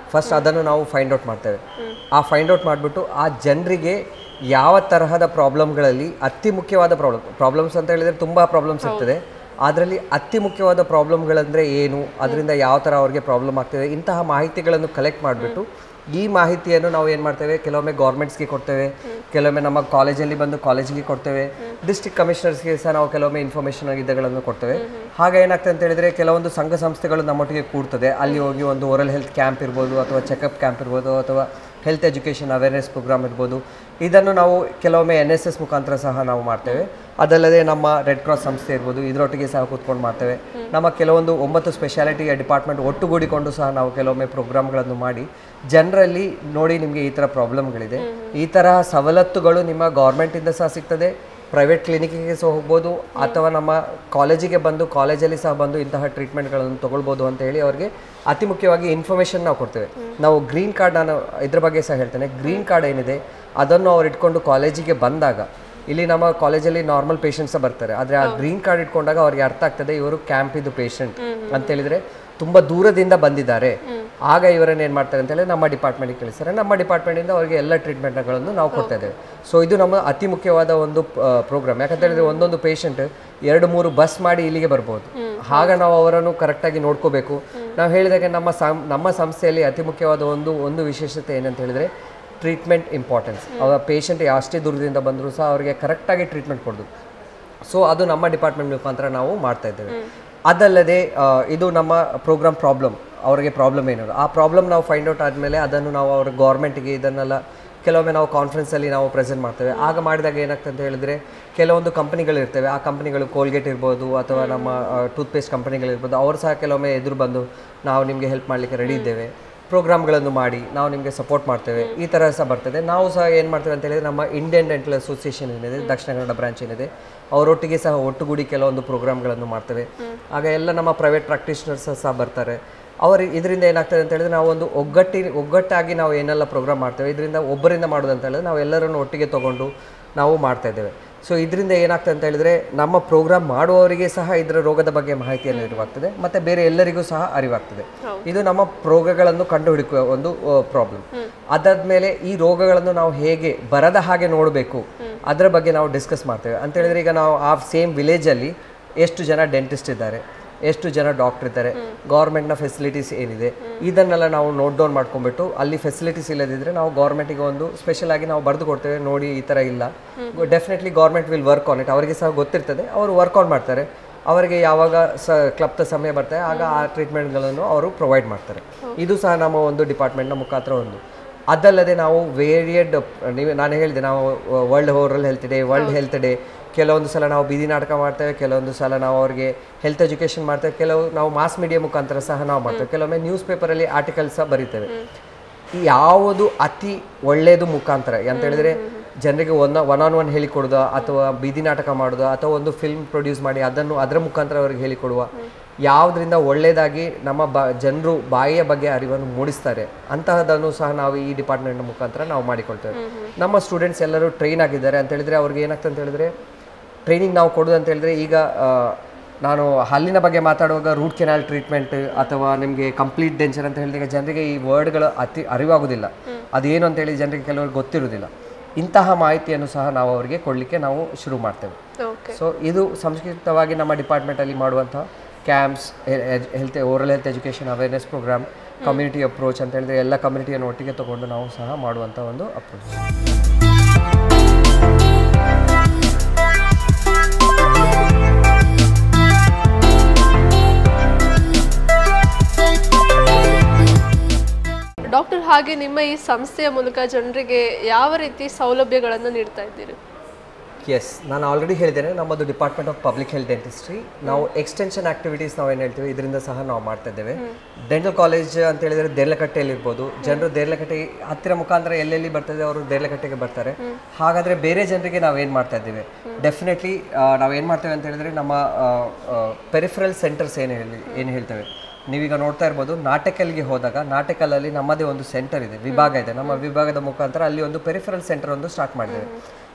Speaker 2: ಫಸ್ಟ್ ಅದನ್ನು ನಾವು ಫೈಂಡ್ ಔಟ್ ಮಾಡ್ತೇವೆ ಆ ಫೈಂಡ್ ಔಟ್ ಮಾಡಿಬಿಟ್ಟು ಆ ಜನರಿಗೆ ಯಾವ ತರಹದ ಪ್ರಾಬ್ಲಮ್ಗಳಲ್ಲಿ ಅತಿ ಮುಖ್ಯವಾದ ಪ್ರಾಬ್ಲಮ್ ಪ್ರಾಬ್ಲಮ್ಸ್ ಅಂತ ಹೇಳಿದ್ರೆ ತುಂಬ ಪ್ರಾಬ್ಲಮ್ಸ್ ಇರ್ತದೆ ಅದರಲ್ಲಿ ಅತಿ ಮುಖ್ಯವಾದ ಪ್ರಾಬ್ಲಮ್ಗಳಂದರೆ ಏನು ಅದರಿಂದ ಯಾವ ಥರ ಅವ್ರಿಗೆ ಪ್ರಾಬ್ಲಮ್ ಆಗ್ತದೆ ಇಂತಹ ಮಾಹಿತಿಗಳನ್ನು ಕಲೆಕ್ಟ್ ಮಾಡಿಬಿಟ್ಟು ಈ ಮಾಹಿತಿಯನ್ನು ನಾವು ಏನು ಮಾಡ್ತೇವೆ ಕೆಲವೊಮ್ಮೆ ಗೌರ್ಮೆಂಟ್ಸ್ಗೆ ಕೊಡ್ತೇವೆ ಕೆಲವೊಮ್ಮೆ ನಮ್ಮ ಕಾಲೇಜಲ್ಲಿ ಬಂದು ಕಾಲೇಜಿಗೆ ಕೊಡ್ತೇವೆ ಡಿಸ್ಟ್ರಿಕ್ಟ್ ಕಮಿಷನರ್ಸ್ಗೆ ಸಹ ನಾವು ಕೆಲವೊಮ್ಮೆ ಇನ್ಫಾರ್ಮೇಷನ್ ಇದಗಳನ್ನು ಕೊಡ್ತೇವೆ ಹಾಗೆ ಏನಾಗ್ತದೆ ಅಂತ ಹೇಳಿದ್ರೆ ಕೆಲವೊಂದು ಸಂಘ ಸಂಸ್ಥೆಗಳು ನಮ್ಮೊಟ್ಟಿಗೆ ಕೂಡ್ತದೆ ಅಲ್ಲಿ ಹೋಗಿ ಒಂದು ಓರಲ್ ಹೆಲ್ತ್ ಕ್ಯಾಂಪ್ ಇರ್ಬೋದು ಅಥವಾ ಚೆಕಪ್ ಕ್ಯಾಂಪ್ ಇರ್ಬೋದು ಅಥವಾ ಹೆಲ್ತ್ ಎಜುಕೇಷನ್ ಅವೇರ್ನೆಸ್ ಪ್ರೋಗ್ರಾಮ್ ಇರ್ಬೋದು ಇದನ್ನು ನಾವು ಕೆಲವೊಮ್ಮೆ ಎನ್ ಎಸ್ ಎಸ್ ಮುಖಾಂತರ ಸಹ ನಾವು ಮಾಡ್ತೇವೆ ಅದಲ್ಲದೆ ನಮ್ಮ ರೆಡ್ ಕ್ರಾಸ್ ಸಂಸ್ಥೆ ಇರ್ಬೋದು ಇದರೊಟ್ಟಿಗೆ ಸಹ ಕೂತ್ಕೊಂಡು ಮಾಡ್ತೇವೆ ನಮ್ಮ ಕೆಲವೊಂದು ಒಂಬತ್ತು ಸ್ಪೆಷಾಲಿಟಿಯ ಡಿಪಾರ್ಟ್ಮೆಂಟ್ ಒಟ್ಟುಗೂಡಿಕೊಂಡು ಸಹ ನಾವು ಕೆಲವೊಮ್ಮೆ ಪ್ರೋಗ್ರಾಮ್ಗಳನ್ನು ಮಾಡಿ ಜನರಲ್ಲಿ ನೋಡಿ ನಿಮಗೆ ಈ ಥರ ಪ್ರಾಬ್ಲಮ್ಗಳಿದೆ ಈ ತರಹ ಸವಲತ್ತುಗಳು ನಿಮ್ಮ ಗೌರ್ಮೆಂಟಿಂದ ಸಹ ಸಿಗ್ತದೆ ಪ್ರೈವೇಟ್ ಕ್ಲಿನಿಕ್ಕಿಗೆ ಸಹ ಹೋಗ್ಬೋದು ಅಥವಾ ನಮ್ಮ ಕಾಲೇಜಿಗೆ ಬಂದು ಕಾಲೇಜಲ್ಲಿ ಸಹ ಬಂದು ಇಂತಹ ಟ್ರೀಟ್ಮೆಂಟ್ಗಳನ್ನು ತೊಗೊಳ್ಬೋದು ಅಂತ ಹೇಳಿ ಅವರಿಗೆ ಅತಿ ಮುಖ್ಯವಾಗಿ ಇನ್ಫಾರ್ಮೇಷನ್ ನಾವು ಕೊಡ್ತೇವೆ ನಾವು ಗ್ರೀನ್ ಕಾರ್ಡ್ ನಾನು ಇದ್ರ ಬಗ್ಗೆ ಸಹ ಹೇಳ್ತೇನೆ ಗ್ರೀನ್ ಕಾರ್ಡ್ ಏನಿದೆ ಅದನ್ನು ಅವ್ರು ಇಟ್ಕೊಂಡು ಕಾಲೇಜಿಗೆ ಬಂದಾಗ ಇಲ್ಲಿ ನಮ್ಮ ಕಾಲೇಜಲ್ಲಿ ನಾರ್ಮಲ್ ಪೇಷಂಟ್ಸ್ ಬರ್ತಾರೆ ಆದರೆ ಆ ಗ್ರೀನ್ ಕಾರ್ಡ್ ಇಟ್ಕೊಂಡಾಗ ಅವ್ರಿಗೆ ಅರ್ಥ ಆಗ್ತದೆ ಇವರು ಕ್ಯಾಂಪ್ ಇದು ಪೇಷಂಟ್ ಅಂತ ಹೇಳಿದ್ರೆ ತುಂಬಾ ದೂರದಿಂದ ಬಂದಿದ್ದಾರೆ ಆಗ ಇವರನ್ನ ಏನು ಮಾಡ್ತಾರೆ ಅಂತ ಹೇಳಿದ್ರೆ ನಮ್ಮ ಡಿಪಾರ್ಟ್ಮೆಂಟ್ಗೆ ಕಳಿಸ್ತಾರೆ ನಮ್ಮ ಡಿಪಾರ್ಟ್ಮೆಂಟಿಂದ ಅವರಿಗೆ ಎಲ್ಲ ಟ್ರೀಟ್ಮೆಂಟ್ಗಳನ್ನು ನಾವು ಕೊಡ್ತಾ ಇದ್ದೇವೆ ಸೊ ಇದು ನಮ್ಮ ಅತಿ ಮುಖ್ಯವಾದ ಒಂದು ಪ್ರೋಗ್ರಾಮ್ ಯಾಕಂತ ಹೇಳಿದ್ರೆ ಒಂದೊಂದು ಪೇಷಂಟ್ ಎರಡು ಮೂರು ಬಸ್ ಮಾಡಿ ಇಲ್ಲಿಗೆ ಬರ್ಬೋದು ಆಗ ನಾವು ಅವರನ್ನು ಕರೆಕ್ಟಾಗಿ ನೋಡ್ಕೋಬೇಕು ನಾವು ಹೇಳಿದಾಗೆ ನಮ್ಮ ಸಂ ನಮ್ಮ ಸಂಸ್ಥೆಯಲ್ಲಿ ಅತಿ ಮುಖ್ಯವಾದ ಒಂದು ಒಂದು ವಿಶೇಷತೆ ಏನಂತ ಹೇಳಿದ್ರೆ ಟ್ರೀಟ್ಮೆಂಟ್ ಇಂಪಾರ್ಟೆನ್ಸ್ ಅವರ ಪೇಷಂಟ್ ಅಷ್ಟೇ ದೂರದಿಂದ ಬಂದರೂ ಸಹ ಅವರಿಗೆ ಕರೆಕ್ಟಾಗಿ ಟ್ರೀಟ್ಮೆಂಟ್ ಕೊಡೋದು ಸೊ ಅದು ನಮ್ಮ ಡಿಪಾರ್ಟ್ಮೆಂಟ್ ಮುಖಾಂತರ ನಾವು ಮಾಡ್ತಾ ಇದ್ದೇವೆ ಅದಲ್ಲದೆ ಆ, ಇದು ನಮ್ಮ ಪ್ರೋಗ್ರಾಮ್ ಪ್ರಾಬ್ಲಮ್ ಅವರಿಗೆ ಪ್ರಾಬ್ಲಮ್ ಏನು ಆ ಪ್ರಾಬ್ಲಮ್ ನಾವು ಫೈಂಡ್ ಔಟ್ ಆದಮೇಲೆ ಅದನ್ನು ನಾವು ಅವ್ರ ಗೌರ್ಮೆಂಟಿಗೆ ಇದನ್ನೆಲ್ಲ ಕೆಲವೊಮ್ಮೆ ನಾವು ಕಾನ್ಫರೆನ್ಸಲ್ಲಿ ನಾವು ಪ್ರೆಸೆಂಟ್ ಮಾಡ್ತೇವೆ ಆಗ ಮಾಡಿದಾಗ ಏನಾಗ್ತದೆ ಅಂತ ಹೇಳಿದ್ರೆ ಕೆಲವೊಂದು ಕಂಪನಿಗಳಿರ್ತವೆ ಆ ಕಂಪನಿಗಳು ಕೋಲ್ಗೇಟ್ ಇರ್ಬೋದು ಅಥವಾ ನಮ್ಮ ಟೂತ್ಪೇಸ್ಟ್ ಕಂಪನಿಗಳಿರ್ಬೋದು ಅವರು ಸಹ ಕೆಲವೊಮ್ಮೆ ಎದುರು ಬಂದು ನಾವು ನಿಮಗೆ ಹೆಲ್ಪ್ ಮಾಡಲಿಕ್ಕೆ ರೆಡಿ ಇದ್ದೇವೆ ಪ್ರೋಗ್ರಾಮ್ಗಳನ್ನು ಮಾಡಿ ನಾವು ನಿಮಗೆ ಸಪೋರ್ಟ್ ಮಾಡ್ತೇವೆ ಈ ಥರ ಸಹ ಬರ್ತದೆ ನಾವು ಸಹ ಏನು ಮಾಡ್ತೇವೆ ಅಂತ ಹೇಳಿದ್ರೆ ನಮ್ಮ ಇಂಡಿಯನ್ ಡೆಂಟಲ್ ಅಸೋಸಿಯೇಷನ್ ಏನಿದೆ ದಕ್ಷಿಣ ಕನ್ನಡ ಬ್ರಾಂಚ್ ಏನಿದೆ ಅವರೊಟ್ಟಿಗೆ ಸಹ ಒಟ್ಟುಗೂಡಿ ಕೆಲವೊಂದು ಪ್ರೋಗ್ರಾಮ್ಗಳನ್ನು ಮಾಡ್ತೇವೆ ಆಗ ಎಲ್ಲ ನಮ್ಮ ಪ್ರೈವೇಟ್ ಪ್ರಾಕ್ಟೀಷನರ್ಸ್ ಸಹ ಬರ್ತಾರೆ ಅವರು ಇದರಿಂದ ಏನಾಗ್ತದೆ ಅಂತ ಹೇಳಿದ್ರೆ ನಾವು ಒಂದು ಒಗ್ಗಟ್ಟಿ ಒಗ್ಗಟ್ಟಾಗಿ ನಾವು ಏನೆಲ್ಲ ಪ್ರೋಗ್ರಾಮ್ ಮಾಡ್ತೇವೆ ಇದರಿಂದ ಒಬ್ಬರಿಂದ ಮಾಡೋದು ಅಂತ ಹೇಳಿದ್ರೆ ನಾವು ಎಲ್ಲರನ್ನು ಒಟ್ಟಿಗೆ ತಗೊಂಡು ನಾವು ಮಾಡ್ತಾ ಇದ್ದೇವೆ ಸೊ ಇದರಿಂದ ಏನಾಗ್ತದೆ ಅಂತ ಹೇಳಿದ್ರೆ ನಮ್ಮ ಪ್ರೋಗ್ರಾಮ್ ಮಾಡುವವರಿಗೆ ಸಹ ಇದರ ರೋಗದ ಬಗ್ಗೆ ಮಾಹಿತಿಯನ್ನು ಅರಿವಾಗ್ತದೆ ಮತ್ತೆ ಬೇರೆ ಎಲ್ಲರಿಗೂ ಸಹ ಅರಿವಾಗ್ತದೆ ಇದು ನಮ್ಮ ರೋಗಗಳನ್ನು ಕಂಡುಹಿಡಿಯುವ ಒಂದು ಪ್ರಾಬ್ಲಮ್ ಅದಾದ್ಮೇಲೆ ಈ ರೋಗಗಳನ್ನು ನಾವು ಹೇಗೆ ಬರದ ಹಾಗೆ ನೋಡಬೇಕು ಅದರ ಬಗ್ಗೆ ನಾವು ಡಿಸ್ಕಸ್ ಮಾಡ್ತೇವೆ ಅಂತ ಹೇಳಿದ್ರೆ ಈಗ ನಾವು ಆ ಸೇಮ್ ವಿಲೇಜಲ್ಲಿ ಎಷ್ಟು ಜನ ಡೆಂಟಿಸ್ಟ್ ಇದ್ದಾರೆ ಎಷ್ಟು ಜನ ಡಾಕ್ಟರ್ ಇದ್ದಾರೆ ಗೌರ್ಮೆಂಟ್ನ ಫೆಸಿಲಿಟೀಸ್ ಏನಿದೆ ಇದನ್ನೆಲ್ಲ ನಾವು ನೋಟ್ ಡೌನ್ ಮಾಡ್ಕೊಂಡ್ಬಿಟ್ಟು ಅಲ್ಲಿ ಫೆಸಿಲಿಟೀಸ್ ಇಲ್ಲದಿದ್ರೆ ನಾವು ಗೌರ್ಮೆಂಟಿಗೆ ಒಂದು ಸ್ಪೆಷಲ್ ಆಗಿ ನಾವು ಬರೆದು ಕೊಡ್ತೇವೆ ನೋಡಿ ಈ ಥರ ಇಲ್ಲ definitely government will work on it ಅವರಿಗೆ ಸಹ ಗೊತ್ತಿರ್ತದೆ ಅವರು ವರ್ಕ್ ಆನ್ ಮಾಡ್ತಾರೆ ಅವರಿಗೆ ಯಾವಾಗ ಸ ಕ್ಲಪ್ತ ಸಮಯ ಬರ್ತದೆ ಆಗ ಆ ಟ್ರೀಟ್ಮೆಂಟ್ಗಳನ್ನು ಅವರು ಪ್ರೊವೈಡ್ ಮಾಡ್ತಾರೆ ಇದು ಸಹ ನಮ್ಮ ಒಂದು ಡಿಪಾರ್ಟ್ಮೆಂಟ್ನ ಮುಖಾಂತರ ಒಂದು ಅದಲ್ಲದೆ ನಾವು ವೇರಿಯಡ್ ನೀವು ನಾನು ಹೇಳಿದೆ ನಾವು world oral health day world health day ಕೆಲವೊಂದು ಸಲ ನಾವು ಬೀದಿ ನಾಟಕ ಮಾಡ್ತೇವೆ ಕೆಲವೊಂದು ಸಲ ನಾವು ಅವ್ರಿಗೆ ಹೆಲ್ತ್ ಎಜುಕೇಷನ್ ಮಾಡ್ತೇವೆ ಕೆಲವು ನಾವು ಮಾಸ್ ಮೀಡಿಯಾ ಮುಖಾಂತರ ಸಹ ನಾವು ಮಾಡ್ತೇವೆ ಕೆಲವೊಮ್ಮೆ ನ್ಯೂಸ್ ಪೇಪರಲ್ಲಿ ಆರ್ಟಿಕಲ್ಸ್ ಸಹ ಬರೀತೇವೆ ಈ ಯಾವುದು ಅತಿ ಒಳ್ಳೆಯದು ಮುಖಾಂತರ ಅಂತ ಹೇಳಿದ್ರೆ ಜನರಿಗೆ ಒನ್ ಒನ್ ಆನ್ ಒನ್ ಹೇಳಿಕೊಡೋದು ಅಥವಾ ಬೀದಿ ನಾಟಕ ಮಾಡೋದು ಅಥವಾ ಒಂದು ಫಿಲ್ಮ್ ಪ್ರೊಡ್ಯೂಸ್ ಮಾಡಿ ಅದನ್ನು ಅದರ ಮುಖಾಂತರ ಅವರಿಗೆ ಹೇಳಿಕೊಡುವ ಯಾವುದರಿಂದ ಒಳ್ಳೆಯದಾಗಿ ನಮ್ಮ ಬ ಜನರು ಬಾಯಿಯ ಬಗ್ಗೆ ಅರಿವನ್ನು ಮೂಡಿಸ್ತಾರೆ ಅಂತಹದನ್ನು ಸಹ ನಾವು ಈ ಡಿಪಾರ್ಟ್ಮೆಂಟ್ ಮುಖಾಂತರ ನಾವು ಮಾಡಿಕೊಳ್ತೇವೆ ನಮ್ಮ ಸ್ಟೂಡೆಂಟ್ಸ್ ಎಲ್ಲರೂ ಟ್ರೈನ್ ಆಗಿದ್ದಾರೆ ಅಂತ ಹೇಳಿದ್ರೆ ಅವ್ರಿಗೆ ಏನಾಗ್ತದೆ ಅಂತ ಹೇಳಿದ್ರೆ ಟ್ರೈನಿಂಗ್ ನಾವು ಕೊಡೋದು ಅಂತ ಹೇಳಿದ್ರೆ ಈಗ ಆ, ನಾನು ಹಲ್ಲಿನ ಬಗ್ಗೆ ಮಾತಾಡುವಾಗ ರೂಟ್ ಕೆನಾಲ್ ಟ್ರೀಟ್ಮೆಂಟ್ ಅಥವಾ ನಿಮಗೆ ಕಂಪ್ಲೀಟ್ ಡೆನ್ಷನ್ ಅಂತ ಹೇಳಿದಾಗ ಜನರಿಗೆ ಈ ವರ್ಡ್ಗಳು ಅತಿ ಅರಿವಾಗುವುದಿಲ್ಲ ಅದೇನು ಅಂತೇಳಿ ಜನರಿಗೆ ಕೆಲವರಿಗೆ ಗೊತ್ತಿರುವುದಿಲ್ಲ ಇಂತಹ ಮಾಹಿತಿಯನ್ನು ಸಹ ನಾವು ಅವರಿಗೆ ಕೊಡಲಿಕ್ಕೆ ನಾವು ಶುರು ಮಾಡ್ತೇವೆ
Speaker 1: ಓಕೆ
Speaker 2: ಸೊ ಇದು ಸಂಸ್ಕೃತವಾಗಿ ನಮ್ಮ ಡಿಪಾರ್ಟ್ಮೆಂಟಲ್ಲಿ ಮಾಡುವಂತಹ camps health oral health education awareness programme community approach ಅಂತ ಹೇಳಿದ್ರೆ ಎಲ್ಲ ಕಮ್ಯುನಿಟಿಯನ್ನು ಒಟ್ಟಿಗೆ ತಗೊಂಡು ನಾವು ಸಹ ಮಾಡುವಂಥ ಒಂದು ಅಪ್ರೋಚ್
Speaker 1: ಡಾಕ್ಟರ್ ಹಾಗೆ ನಿಮ್ಮ ಈ ಸಂಸ್ಥೆಯ ಮೂಲಕ ಜನರಿಗೆ ಯಾವ ರೀತಿ ಸೌಲಭ್ಯಗಳನ್ನು ನೀಡ್ತಾ ಇದ್ದೀರಿ
Speaker 2: ಎಸ್ ನಾನು ಆಲ್ರೆಡಿ ಹೇಳಿದ್ದೇನೆ ನಮ್ಮದು department of public health dentistry ನಾವು ಎಕ್ಸ್ಟೆನ್ಷನ್ ಆಕ್ಟಿವಿಟೀಸ್ ನಾವು ಏನು ಹೇಳ್ತೀವಿ ಇದರಿಂದ ಸಹ ನಾವು ಮಾಡ್ತಾ ಇದ್ದೇವೆ ಡೆಂಟಲ್ ಕಾಲೇಜ್ ಅಂತ ಹೇಳಿದ್ರೆ ದೇರ್ಲಕಟ್ಟೆಯಲ್ಲಿ ಇರ್ಬೋದು ಜನರು ದೇರ್ಲಕಟ್ಟೆ ಹತ್ತಿರ ಮುಖಾಂತರ ಎಲ್ಲೆಲ್ಲಿ ಬರ್ತದೆ ಅವರು ದೇರ್ಲಕಟ್ಟೆಗೆ ಬರ್ತಾರೆ ಹಾಗಾದ್ರೆ ಬೇರೆ ಜನರಿಗೆ ನಾವು ಏನು ಮಾಡ್ತಾ ಇದ್ದೇವೆ ಡೆಫಿನೆಟ್ಲಿ ನಾವು ಏನು ಮಾಡ್ತೇವೆ ಅಂತ ಹೇಳಿದ್ರೆ ನಮ್ಮ ಪೆರಿಫರಲ್ ಸೆಂಟರ್ಸ್ ಏನು ಹೇಳಿ ಏನು ಹೇಳ್ತೇವೆ ನೀವೀಗ ನೋಡ್ತಾ ಇರ್ಬೋದು ನಾಟಕಲ್ಗೆ ಹೋದಾಗ ನಾಟಕಲಲ್ಲಿ ನಮ್ಮದೇ ಒಂದು ಸೆಂಟರ್ ಇದೆ ವಿಭಾಗ ಇದೆ ನಮ್ಮ ವಿಭಾಗದ ಮುಖಾಂತರ ಅಲ್ಲಿ ಒಂದು ಪೆರಿಫರಲ್ ಸೆಂಟರ್ ಒಂದು ಸ್ಟಾರ್ಟ್ ಮಾಡಿದ್ದೇವೆ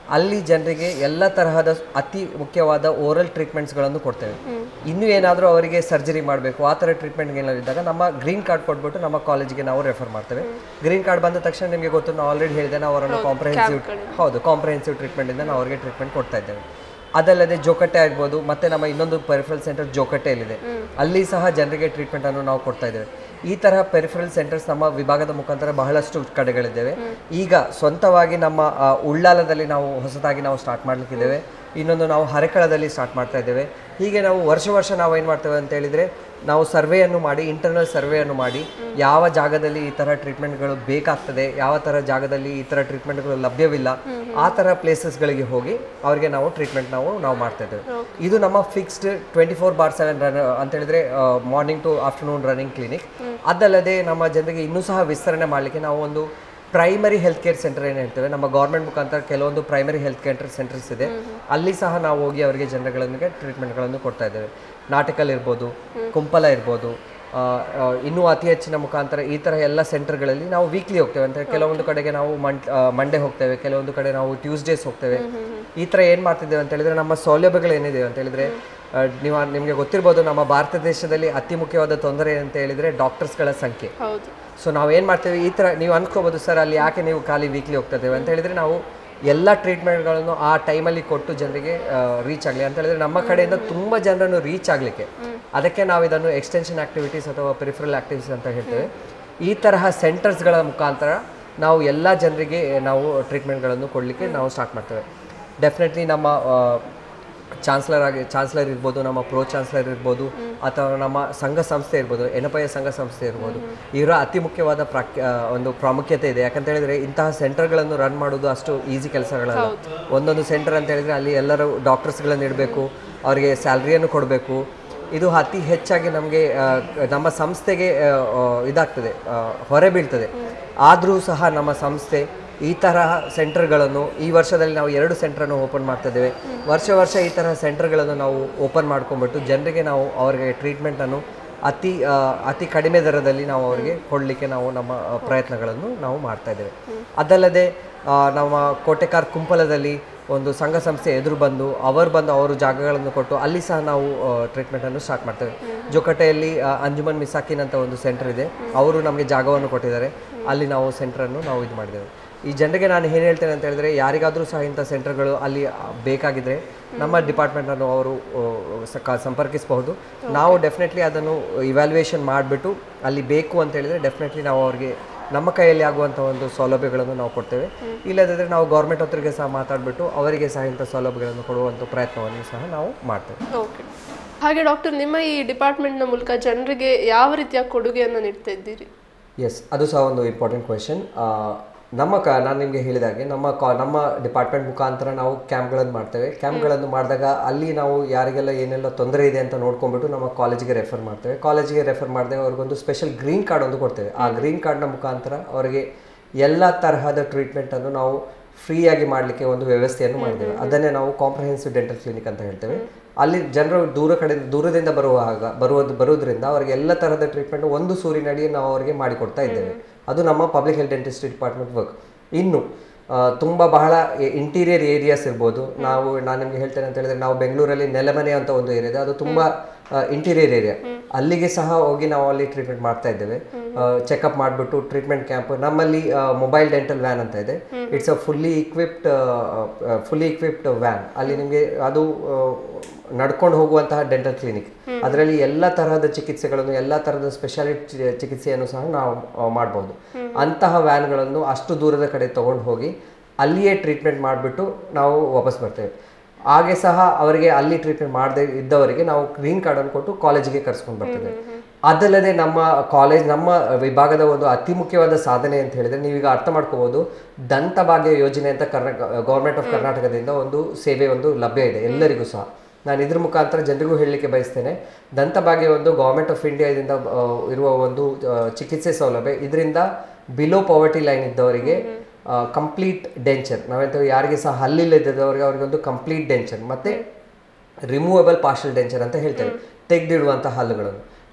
Speaker 2: ಅಲ್ಲಿ ಜನರಿಗೆ ಎಲ್ಲ ತರಹದ ಅತಿ ಮುಖ್ಯವಾದ ಓರಲ್ ಟ್ರೀಟ್ಮೆಂಟ್ಸ್ಗಳನ್ನು ಕೊಡ್ತೇವೆ ಇನ್ನೂ ಏನಾದರೂ ಅವರಿಗೆ ಸರ್ಜರಿ ಮಾಡಬೇಕು ಆ ಥರ ಟ್ರೀಟ್ಮೆಂಟ್ ಏನಾದ್ರು ಇದ್ದಾಗ ನಮ್ಮ ಗ್ರೀನ್ ಕಾರ್ಡ್ ಕೊಟ್ಬಿಟ್ಟು ನಮ್ಮ ಕಾಲೇಜಿಗೆ ನಾವು ರೆಫರ್ ಮಾಡ್ತೇವೆ ಗ್ರೀನ್ ಕಾರ್ಡ್ ಬಂದ ತಕ್ಷಣ ನಿಮಗೆ ಗೊತ್ತು ನಾವು ಆಲ್ರೆಡಿ ಹೇಳಿದೆ ನಾವು ಅವರನ್ನು ಕಾಂಪ್ರಹೆನ್ಸಿವ್ ಹೌದು ಕಾಂಪ್ರಹೆನ್ಸಿವ್ ಟ್ರೀಟ್ಮೆಂಟಿಂದ ನಾವು ಅವರಿಗೆ ಟ್ರೀಟ್ಮೆಂಟ್ ಕೊಡ್ತಾ ಇದ್ದೇವೆ ಅದಲ್ಲದೆ ಜೋಕಟ್ಟೆ ಆಗ್ಬೋದು ಮತ್ತೆ ನಮ್ಮ ಇನ್ನೊಂದು ಪೆರಿಫರಲ್ ಸೆಂಟರ್ ಜೋಕಟ್ಟೆಯಲ್ಲಿದೆ ಅಲ್ಲಿ ಸಹ ಜನರಿಗೆ ಟ್ರೀಟ್ಮೆಂಟ್ ಅನ್ನು ನಾವು ಕೊಡ್ತಾ ಇದ್ದೇವೆ ಈ ತರಹ ಪೆರಿಫರಲ್ ಸೆಂಟರ್ಸ್ ನಮ್ಮ ವಿಭಾಗದ ಮುಖಾಂತರ ಬಹಳಷ್ಟು ಕಡೆಗಳಿದ್ದೇವೆ ಈಗ ಸ್ವಂತವಾಗಿ ನಮ್ಮ ಆ, ಉಳ್ಳಾಲದಲ್ಲಿ ನಾವು ಹೊಸದಾಗಿ ನಾವು ಸ್ಟಾರ್ಟ್ ಮಾಡ್ಲಿಕ್ಕಿದ್ದೇವೆ ಇನ್ನೊಂದು ನಾವು ಹರೆಕಳದಲ್ಲಿ ಸ್ಟಾರ್ಟ್ ಮಾಡ್ತಾ ಇದ್ದೇವೆ ಹೀಗೆ ನಾವು ವರ್ಷ ವರ್ಷ ನಾವು ಏನು ಮಾಡ್ತೇವೆ ಅಂತ ಹೇಳಿದ್ರೆ ನಾವು ಸರ್ವೆಯನ್ನು ಮಾಡಿ ಇಂಟರ್ನಲ್ ಸರ್ವೆಯನ್ನು ಮಾಡಿ ಯಾವ ಜಾಗದಲ್ಲಿ ಈ ಥರ ಟ್ರೀಟ್ಮೆಂಟ್ಗಳು ಬೇಕಾಗ್ತದೆ ಯಾವ ಥರ ಜಾಗದಲ್ಲಿ ಈ ಥರ ಟ್ರೀಟ್ಮೆಂಟ್ಗಳು ಲಭ್ಯವಿಲ್ಲ ಆ ಥರ ಪ್ಲೇಸಸ್ಗಳಿಗೆ ಹೋಗಿ ಅವರಿಗೆ ನಾವು ಟ್ರೀಟ್ಮೆಂಟ್ ನಾವು ನಾವು ಮಾಡ್ತಾ ಇದ್ದೇವೆ ಇದು ನಮ್ಮ fixed twenty four bar seven run ಅಂತ ಹೇಳಿದ್ರೆ morning to afternoon running clinic ಅದಲ್ಲದೆ ನಮ್ಮ ಜನರಿಗೆ ಇನ್ನೂ ಸಹ ವಿಸ್ತರಣೆ ಮಾಡಲಿಕ್ಕೆ ನಾವು ಒಂದು ಪ್ರೈಮರಿ ಹೆಲ್ತ್ ಕೇರ್ ಸೆಂಟರ್ ಏನು ಹೇಳ್ತೇವೆ ನಮ್ಮ ಗೌರ್ಮೆಂಟ್ ಮುಖಾಂತರ ಕೆಲವೊಂದು ಪ್ರೈಮರಿ ಹೆಲ್ತ್ ಕೇರ್ ಸೆಂಟರ್ಸ್ ಇದೆ ಅಲ್ಲಿ ಸಹ ನಾವು ಹೋಗಿ ಅವರಿಗೆ ಜನಗಳಿಗೆ ಟ್ರೀಟ್ಮೆಂಟ್ಗಳನ್ನು ಕೊಡ್ತಾ ಇದ್ದೇವೆ ನಾಟಕಲ್ ಇರ್ಬೋದು ಕುಂಪಲ ಇರ್ಬೋದು ಆ, ಆ, ಇನ್ನೂ ಅತಿ ಹೆಚ್ಚಿನ ಮುಖಾಂತರ ಈ ಥರ ಎಲ್ಲ ಸೆಂಟರ್ಗಳಲ್ಲಿ ನಾವು ವೀಕ್ಲಿ ಹೋಗ್ತೇವೆ ಅಂತ ಕೆಲವೊಂದು ಕಡೆಗೆ ನಾವು ಮಂಡೇ ಹೋಗ್ತೇವೆ ಕೆಲವೊಂದು ಕಡೆ ನಾವು ಟ್ಯೂಸ್ಡೇಸ್ ಹೋಗ್ತೇವೆ ಈ ಥರ ಏನು ಮಾಡ್ತಿದ್ದೇವೆ ಅಂತ ಹೇಳಿದ್ರೆ ನಮ್ಮ ಸೌಲಭ್ಯಗಳು ಏನಿದೆ ಅಂತ ಹೇಳಿದ್ರೆ ಆ, ನೀವು ನಿಮಗೆ ಗೊತ್ತಿರ್ಬೋದು ನಮ್ಮ ಭಾರತ ದೇಶದಲ್ಲಿ ಅತಿ ಮುಖ್ಯವಾದ ತೊಂದರೆ ಅಂತ ಹೇಳಿದ್ರೆ ಡಾಕ್ಟರ್ಸ್ಗಳ ಸಂಖ್ಯೆ
Speaker 1: ಹೌದು
Speaker 2: ಸೊ ನಾವು ಏನು ಮಾಡ್ತೇವೆ ಈ ಥರ ನೀವು ಅನ್ಕೋಬೋದು ಸರ್ ಅಲ್ಲಿ ಯಾಕೆ ನೀವು ಖಾಲಿ ವೀಕ್ಲಿ ಹೋಗ್ತಾ ಇದ್ದೇವೆ ಅಂತ ಹೇಳಿದ್ರೆ ನಾವು ಎಲ್ಲ ಟ್ರೀಟ್ಮೆಂಟ್ಗಳನ್ನು ಆ ಟೈಮಲ್ಲಿ ಕೊಟ್ಟು ಜನರಿಗೆ ರೀಚ್ ಆಗಲಿ ಅಂತ ಹೇಳಿದ್ರೆ ನಮ್ಮ ಕಡೆಯಿಂದ ತುಂಬ ಜನರನ್ನು ರೀಚ್ ಆಗಲಿಕ್ಕೆ ಅದಕ್ಕೆ ನಾವು ಇದನ್ನು ಎಕ್ಸ್ಟೆನ್ಷನ್ ಆಕ್ಟಿವಿಟೀಸ್ ಅಥವಾ ಪೆರಿಫರಲ್ ಆಕ್ಟಿವಿಟೀಸ್ ಅಂತ ಹೇಳ್ತೇವೆ ಈ ತರಹ ಸೆಂಟರ್ಸ್ಗಳ ಮುಖಾಂತರ ನಾವು ಎಲ್ಲ ಜನರಿಗೆ ನಾವು ಟ್ರೀಟ್ಮೆಂಟ್ಗಳನ್ನು ಕೊಡಲಿಕ್ಕೆ ನಾವು ಸ್ಟಾರ್ಟ್ ಮಾಡ್ತೇವೆ ಡೆಫಿನೆಟ್ಲಿ ನಮ್ಮ ಆ, ಚಾನ್ಸ್ಲರ್ ಆಗಿ ಚಾನ್ಸ್ಲರ್ ಇರ್ಬೋದು ನಮ್ಮ ಪ್ರೋ ಚಾನ್ಸ್ಲರ್ ಇರ್ಬೋದು ಅಥವಾ ನಮ್ಮ ಸಂಘ ಸಂಸ್ಥೆ ಇರ್ಬೋದು ಎನಪಯ ಸಂಘ ಸಂಸ್ಥೆ ಇರ್ಬೋದು ಇವರ ಅತಿ ಮುಖ್ಯವಾದ ಪ್ರಾಕ್ ಆ, ಒಂದು ಪ್ರಾಮುಖ್ಯತೆ ಇದೆ ಯಾಕಂತ ಹೇಳಿದ್ರೆ ಇಂತಹ ಸೆಂಟರ್ಗಳನ್ನು ರನ್ ಮಾಡೋದು ಅಷ್ಟು ಈಸಿ ಕೆಲಸಗಳಲ್ಲ ಒಂದೊಂದು ಸೆಂಟರ್ ಅಂತ ಹೇಳಿದ್ರೆ ಅಲ್ಲಿ ಎಲ್ಲರೂ ಡಾಕ್ಟರ್ಸ್ಗಳನ್ನು ಇಡಬೇಕು ಅವರಿಗೆ ಸ್ಯಾಲ್ರಿಯನ್ನು ಕೊಡಬೇಕು ಇದು ಅತಿ ಹೆಚ್ಚಾಗಿ ನಮಗೆ ನಮ್ಮ ಸಂಸ್ಥೆಗೆ ಆ, ಆ, ಇದಾಗ್ತದೆ ಆ, ಹೊರೆ ಬೀಳ್ತದೆ ಆದರೂ ಸಹ ನಮ್ಮ ಸಂಸ್ಥೆ ಈ ತರಹ ಸೆಂಟರ್ಗಳನ್ನು ಈ ವರ್ಷದಲ್ಲಿ ನಾವು ಎರಡು ಸೆಂಟರನ್ನು ಓಪನ್ ಮಾಡ್ತಾ ಇದ್ದೇವೆ ವರ್ಷ ವರ್ಷ ಈ ತರಹ ಸೆಂಟರ್ಗಳನ್ನು ನಾವು ಓಪನ್ ಮಾಡ್ಕೊಂಡ್ಬಿಟ್ಟು ಜನರಿಗೆ ನಾವು ಅವರಿಗೆ ಟ್ರೀಟ್ಮೆಂಟನ್ನು ಅತಿ ಆ, ಅತಿ ಕಡಿಮೆ ದರದಲ್ಲಿ ನಾವು ಅವರಿಗೆ ಕೊಡಲಿಕ್ಕೆ ನಾವು ನಮ್ಮ ಆ, ಪ್ರಯತ್ನಗಳನ್ನು ನಾವು ಮಾಡ್ತಾ ಇದ್ದೇವೆ ಅದಲ್ಲದೆ ಆ, ನಮ್ಮ ಕೋಟೆಕಾರ್ ಕುಂಪಲದಲ್ಲಿ ಒಂದು ಸಂಘ ಸಂಸ್ಥೆ ಎದುರು ಬಂದು ಅವರು ಬಂದು ಅವರು ಜಾಗಗಳನ್ನು ಕೊಟ್ಟು ಅಲ್ಲಿ ಸಹ ನಾವು ಟ್ರೀಟ್ಮೆಂಟನ್ನು ಸ್ಟಾರ್ಟ್ ಮಾಡ್ತೇವೆ ಜೋಕಟೆಯಲ್ಲಿ ಆ, ಅಂಜುಮನ್ ಮಿಸಾಕಿನ್ ಅಂತ ಒಂದು ಸೆಂಟರ್ ಇದೆ ಅವರು ನಮಗೆ ಜಾಗವನ್ನು ಕೊಟ್ಟಿದ್ದಾರೆ ಅಲ್ಲಿ ನಾವು ಸೆಂಟರನ್ನು ನಾವು ಇದು ಮಾಡಿದ್ದೇವೆ ಈ ಜನರಿಗೆ ನಾನು ಏನು ಹೇಳ್ತೇನೆ ಅಂತ ಹೇಳಿದ್ರೆ ಯಾರಿಗಾದರೂ ಸಹ ಇಂಥ ಸೆಂಟರ್ಗಳು ಅಲ್ಲಿ ಆ, ಬೇಕಾಗಿದ್ರೆ ನಮ್ಮ ಡಿಪಾರ್ಟ್ಮೆಂಟನ್ನು ಅವರು ಆ, ಸಕ- ಸಂಪರ್ಕಿಸಬಹುದು ನಾವು ಡೆಫಿನೆಟ್ಲಿ ಅದನ್ನು ಇವ್ಯಾಲ್ಯೂಯೇಷನ್ ಮಾಡಿಬಿಟ್ಟು ಅಲ್ಲಿ ಬೇಕು ಅಂತ ಹೇಳಿದ್ರೆ ಡೆಫಿನೆಟ್ಲಿ ನಾವು ಅವರಿಗೆ ನಮ್ಮ ಕೈಯಲ್ಲಿ ಆಗುವಂಥ ಒಂದು ಸೌಲಭ್ಯಗಳನ್ನು ನಾವು ಕೊಡ್ತೇವೆ ಇಲ್ಲದಿದ್ದರೆ ನಾವು ಗೌರ್ಮೆಂಟ್ ಹತ್ತಿರಿಗೆ ಸಹ ಮಾತಾಡಿಬಿಟ್ಟು ಅವರಿಗೆ ಸಹ ಇಂಥ ಸೌಲಭ್ಯಗಳನ್ನು ಕೊಡುವಂಥ ಪ್ರಯತ್ನವನ್ನು ಸಹ ನಾವು ಮಾಡ್ತೇವೆ
Speaker 1: ಓಕೆ ಹಾಗೆ ಡಾಕ್ಟರ್ ನಿಮ್ಮ ಈ ಡಿಪಾರ್ಟ್ಮೆಂಟ್ನ ಮೂಲಕ ಜನರಿಗೆ ಯಾವ ರೀತಿಯ ಕೊಡುಗೆಯನ್ನು ನೀಡ್ತಾ ಇದ್ದೀರಿ
Speaker 2: ಎಸ್ ಅದು ಸಹ ಒಂದು ಇಂಪಾರ್ಟೆಂಟ್ ಕ್ವೆಶನ್ ನಮ್ಮ ಕ ನಾನು ನಿಮಗೆ ಹೇಳಿದಾಗೆ ನಮ್ಮ ಕಾ ನಮ್ಮ ಡಿಪಾರ್ಟ್ಮೆಂಟ್ ಮುಖಾಂತರ ನಾವು ಕ್ಯಾಂಪ್ಗಳನ್ನು ಮಾಡ್ತೇವೆ ಕ್ಯಾಂಪ್ಗಳನ್ನು ಮಾಡಿದಾಗ ಅಲ್ಲಿ ನಾವು ಯಾರಿಗೆಲ್ಲ ಏನೆಲ್ಲ ತೊಂದರೆ ಇದೆ ಅಂತ ನೋಡ್ಕೊಂಡ್ಬಿಟ್ಟು ನಮ್ಮ ಕಾಲೇಜಿಗೆ ರೆಫರ್ ಮಾಡ್ತೇವೆ ಕಾಲೇಜಿಗೆ ರೆಫರ್ ಮಾಡಿದಾಗ ಅವ್ರಿಗೊಂದು ಸ್ಪೆಷಲ್ ಗ್ರೀನ್ ಕಾರ್ಡ್ ಒಂದು ಕೊಡ್ತೇವೆ ಆ ಗ್ರೀನ್ ಕಾರ್ಡ್ನ ಮುಖಾಂತರ ಅವರಿಗೆ ಎಲ್ಲ ತರಹದ ಟ್ರೀಟ್ಮೆಂಟನ್ನು ನಾವು ಫ್ರೀಯಾಗಿ ಮಾಡಲಿಕ್ಕೆ ಒಂದು ವ್ಯವಸ್ಥೆಯನ್ನು ಮಾಡಿದ್ದೇವೆ ಅದನ್ನೇ ನಾವು ಕಾಂಪ್ರಹೆನ್ಸಿವ್ ಡೆಂಟಲ್ ಕ್ಲಿನಿಕ್ ಅಂತ ಹೇಳ್ತೇವೆ ಅಲ್ಲಿ ಜನರು ದೂರ ಕಡೆ ದೂರದಿಂದ ಬರುವಾಗ ಬರುವುದು ಬರುವುದರಿಂದ ಅವರಿಗೆ ಎಲ್ಲ ತರಹದ ಟ್ರೀಟ್ಮೆಂಟ್ ಒಂದು ಸೂರಿನಡಿ ನಾವು ಅವರಿಗೆ ಮಾಡಿಕೊಡ್ತಾ ಇದ್ದೇವೆ ಅದು ನಮ್ಮ public health dentistry department work ಇನ್ನು ಆ, ತುಂಬ ಬಹಳ ಇಂಟೀರಿಯರ್ ಏರಿಯಾಸ್ ಇರ್ಬೋದು ನಾವು ನಾನು ನಿಮ್ಗೆ ಹೇಳ್ತೇನೆ ಅಂತ ಹೇಳಿದ್ರೆ ನಾವು ಬೆಂಗಳೂರಲ್ಲಿ ನೆಲಮನೆ ಅಂತ ಒಂದು ಏರಿಯಾ ಇದೆ ಅದು ತುಂಬ ಇಂಟೀರಿಯರ್ ಏರಿಯಾ ಅಲ್ಲಿಗೆ ಸಹ ಹೋಗಿ ನಾವು ಅಲ್ಲಿ ಟ್ರೀಟ್ಮೆಂಟ್ ಮಾಡ್ತಾ ಇದ್ದೇವೆ ಚೆಕಪ್ ಮಾಡಿಬಿಟ್ಟು ಟ್ರೀಟ್ಮೆಂಟ್ ಕ್ಯಾಂಪ್ ನಮ್ಮಲ್ಲಿ ಮೊಬೈಲ್ ಡೆಂಟಲ್ ವ್ಯಾನ್ ಅಂತ ಇದೆ it's a fully equipped fully equipped van ಅಲ್ಲಿ ನಿಮಗೆ ಅದು ಆ, ನಡ್ಕೊಂಡು ಹೋಗುವಂತಹ ಡೆಂಟಲ್ ಕ್ಲಿನಿಕ್ ಅದರಲ್ಲಿ ಎಲ್ಲ ತರಹದ ಚಿಕಿತ್ಸೆಗಳನ್ನು ಎಲ್ಲ ತರಹದ ಸ್ಪೆಷಾಲಿಟಿ ಚಿಕಿತ್ಸೆಯನ್ನು ಸಹ ನಾವು ಆ, ಮಾಡ್ಬೋದು ಅಂತಹ ವ್ಯಾನ್ಗಳನ್ನು ಅಷ್ಟು ದೂರದ ಕಡೆ ತಗೊಂಡು ಹೋಗಿ ಅಲ್ಲಿಯೇ ಟ್ರೀಟ್ಮೆಂಟ್ ಮಾಡಿಬಿಟ್ಟು ನಾವು ವಾಪಸ್ ಬರ್ತೇವೆ ಹಾಗೆ ಸಹ ಅವರಿಗೆ ಅಲ್ಲಿ ಟ್ರೀಟ್ಮೆಂಟ್ ಮಾಡದೇ ಇದ್ದವರಿಗೆ ನಾವು ಗ್ರೀನ್ ಕಾರ್ಡನ್ನು ಕೊಟ್ಟು ಕಾಲೇಜಿಗೆ ಕರ್ಸ್ಕೊಂಡು ಬರ್ತೇವೆ ಅದಲ್ಲದೆ ನಮ್ಮ ಕಾಲೇಜ್ ನಮ್ಮ ವಿಭಾಗದ ಒಂದು ಅತಿ ಮುಖ್ಯವಾದ ಸಾಧನೆ ಅಂತ ಹೇಳಿದ್ರೆ ನೀವೀಗ ಅರ್ಥ ಮಾಡ್ಕೋಬಹುದು ದಂತಭಾಗ್ಯ ಯೋಜನೆ ಅಂತ ಕರ್ನಾಟಕ ಗೌರ್ಮೆಂಟ್ ಆಫ್ ಕರ್ನಾಟಕದಿಂದ ಒಂದು ಸೇವೆ ಒಂದು ಲಭ್ಯ ಇದೆ ಎಲ್ಲರಿಗೂ ಸಹ ನಾನು ಇದ್ರ ಮುಖಾಂತರ ಜನರಿಗೂ ಹೇಳಲಿಕ್ಕೆ ಬಯಸ್ತೇನೆ ದಂತಭಾಗ್ಯ ಒಂದು ಗೌರ್ಮೆಂಟ್ ಆಫ್ ಇಂಡಿಯಾದಿಂದ ಆ, ಇರುವ ಒಂದು ಆ, ಚಿಕಿತ್ಸೆ ಸೌಲಭ್ಯ ಇದರಿಂದ ಬಿಲೋ ಪಾವರ್ಟಿ ಲೈನ್ ಇದ್ದವರಿಗೆ ಕಂಪ್ಲೀಟ್ ಡೆಂಚರ್ ನಾವೆಂತ ಯಾರಿಗೆ ಸಹ ಹಲ್ಲಿಲ್ಲದವರಿಗೆ ಅವರಿಗೆ ಒಂದು ಕಂಪ್ಲೀಟ್ ಡೆಂಚರ್ ಮತ್ತೆ ರಿಮೂವಬಲ್ ಪಾರ್ಷಲ್ ಡೆಂಚರ್ ಅಂತ ಹೇಳ್ತೇವೆ ತೆಗೆದಿಡುವಂಥ ಹಲ್ಲುಗಳನ್ನು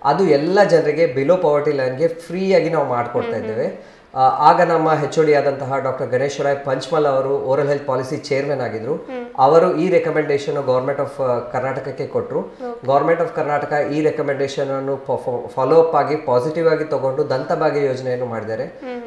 Speaker 2: ಅದು ಎಲ್ಲ ಜನರಿಗೆ ಬಿಲೋ ಪವರ್ಟಿ ಲೈನ್ಗೆ ಫ್ರೀಯಾಗಿ ನಾವು ಮಾಡಿಕೊಡ್ತಾ ಇದ್ದೇವೆ ಆ, ಆಗ ನಮ್ಮ ಹೆಚ್ ಡಿ ಆದಂತಹ ಡಾಕ್ಟರ್ ಗಣೇಶ್ ರಾಯ್ ಪಂಚ್ಮಲ್ ಅವರು ಓರಲ್ ಹೆಲ್ತ್ ಪಾಲಿಸಿ ಚೇರ್ಮನ್ ಆಗಿದ್ರು ಅವರು ಈ ರೆಕಮೆಂಡೇಶನ್ ಗೌರ್ಮೆಂಟ್ ಆಫ್ ಕರ್ನಾಟಕಕ್ಕೆ ಕೊಟ್ಟರು ಗೌರ್ಮೆಂಟ್ ಆಫ್ ಕರ್ನಾಟಕ ಈ ರೆಕಮೆಂಡೇಶನ್ ಅನ್ನು ಫಾಲೋ ಅಪ್ ಆಗಿ ಪಾಸಿಟಿವ್ ಆಗಿ ತಗೊಂಡು ದಂತಭಾಗ್ಯ ಯೋಜನೆಯನ್ನು ಮಾಡಿದ್ದಾರೆ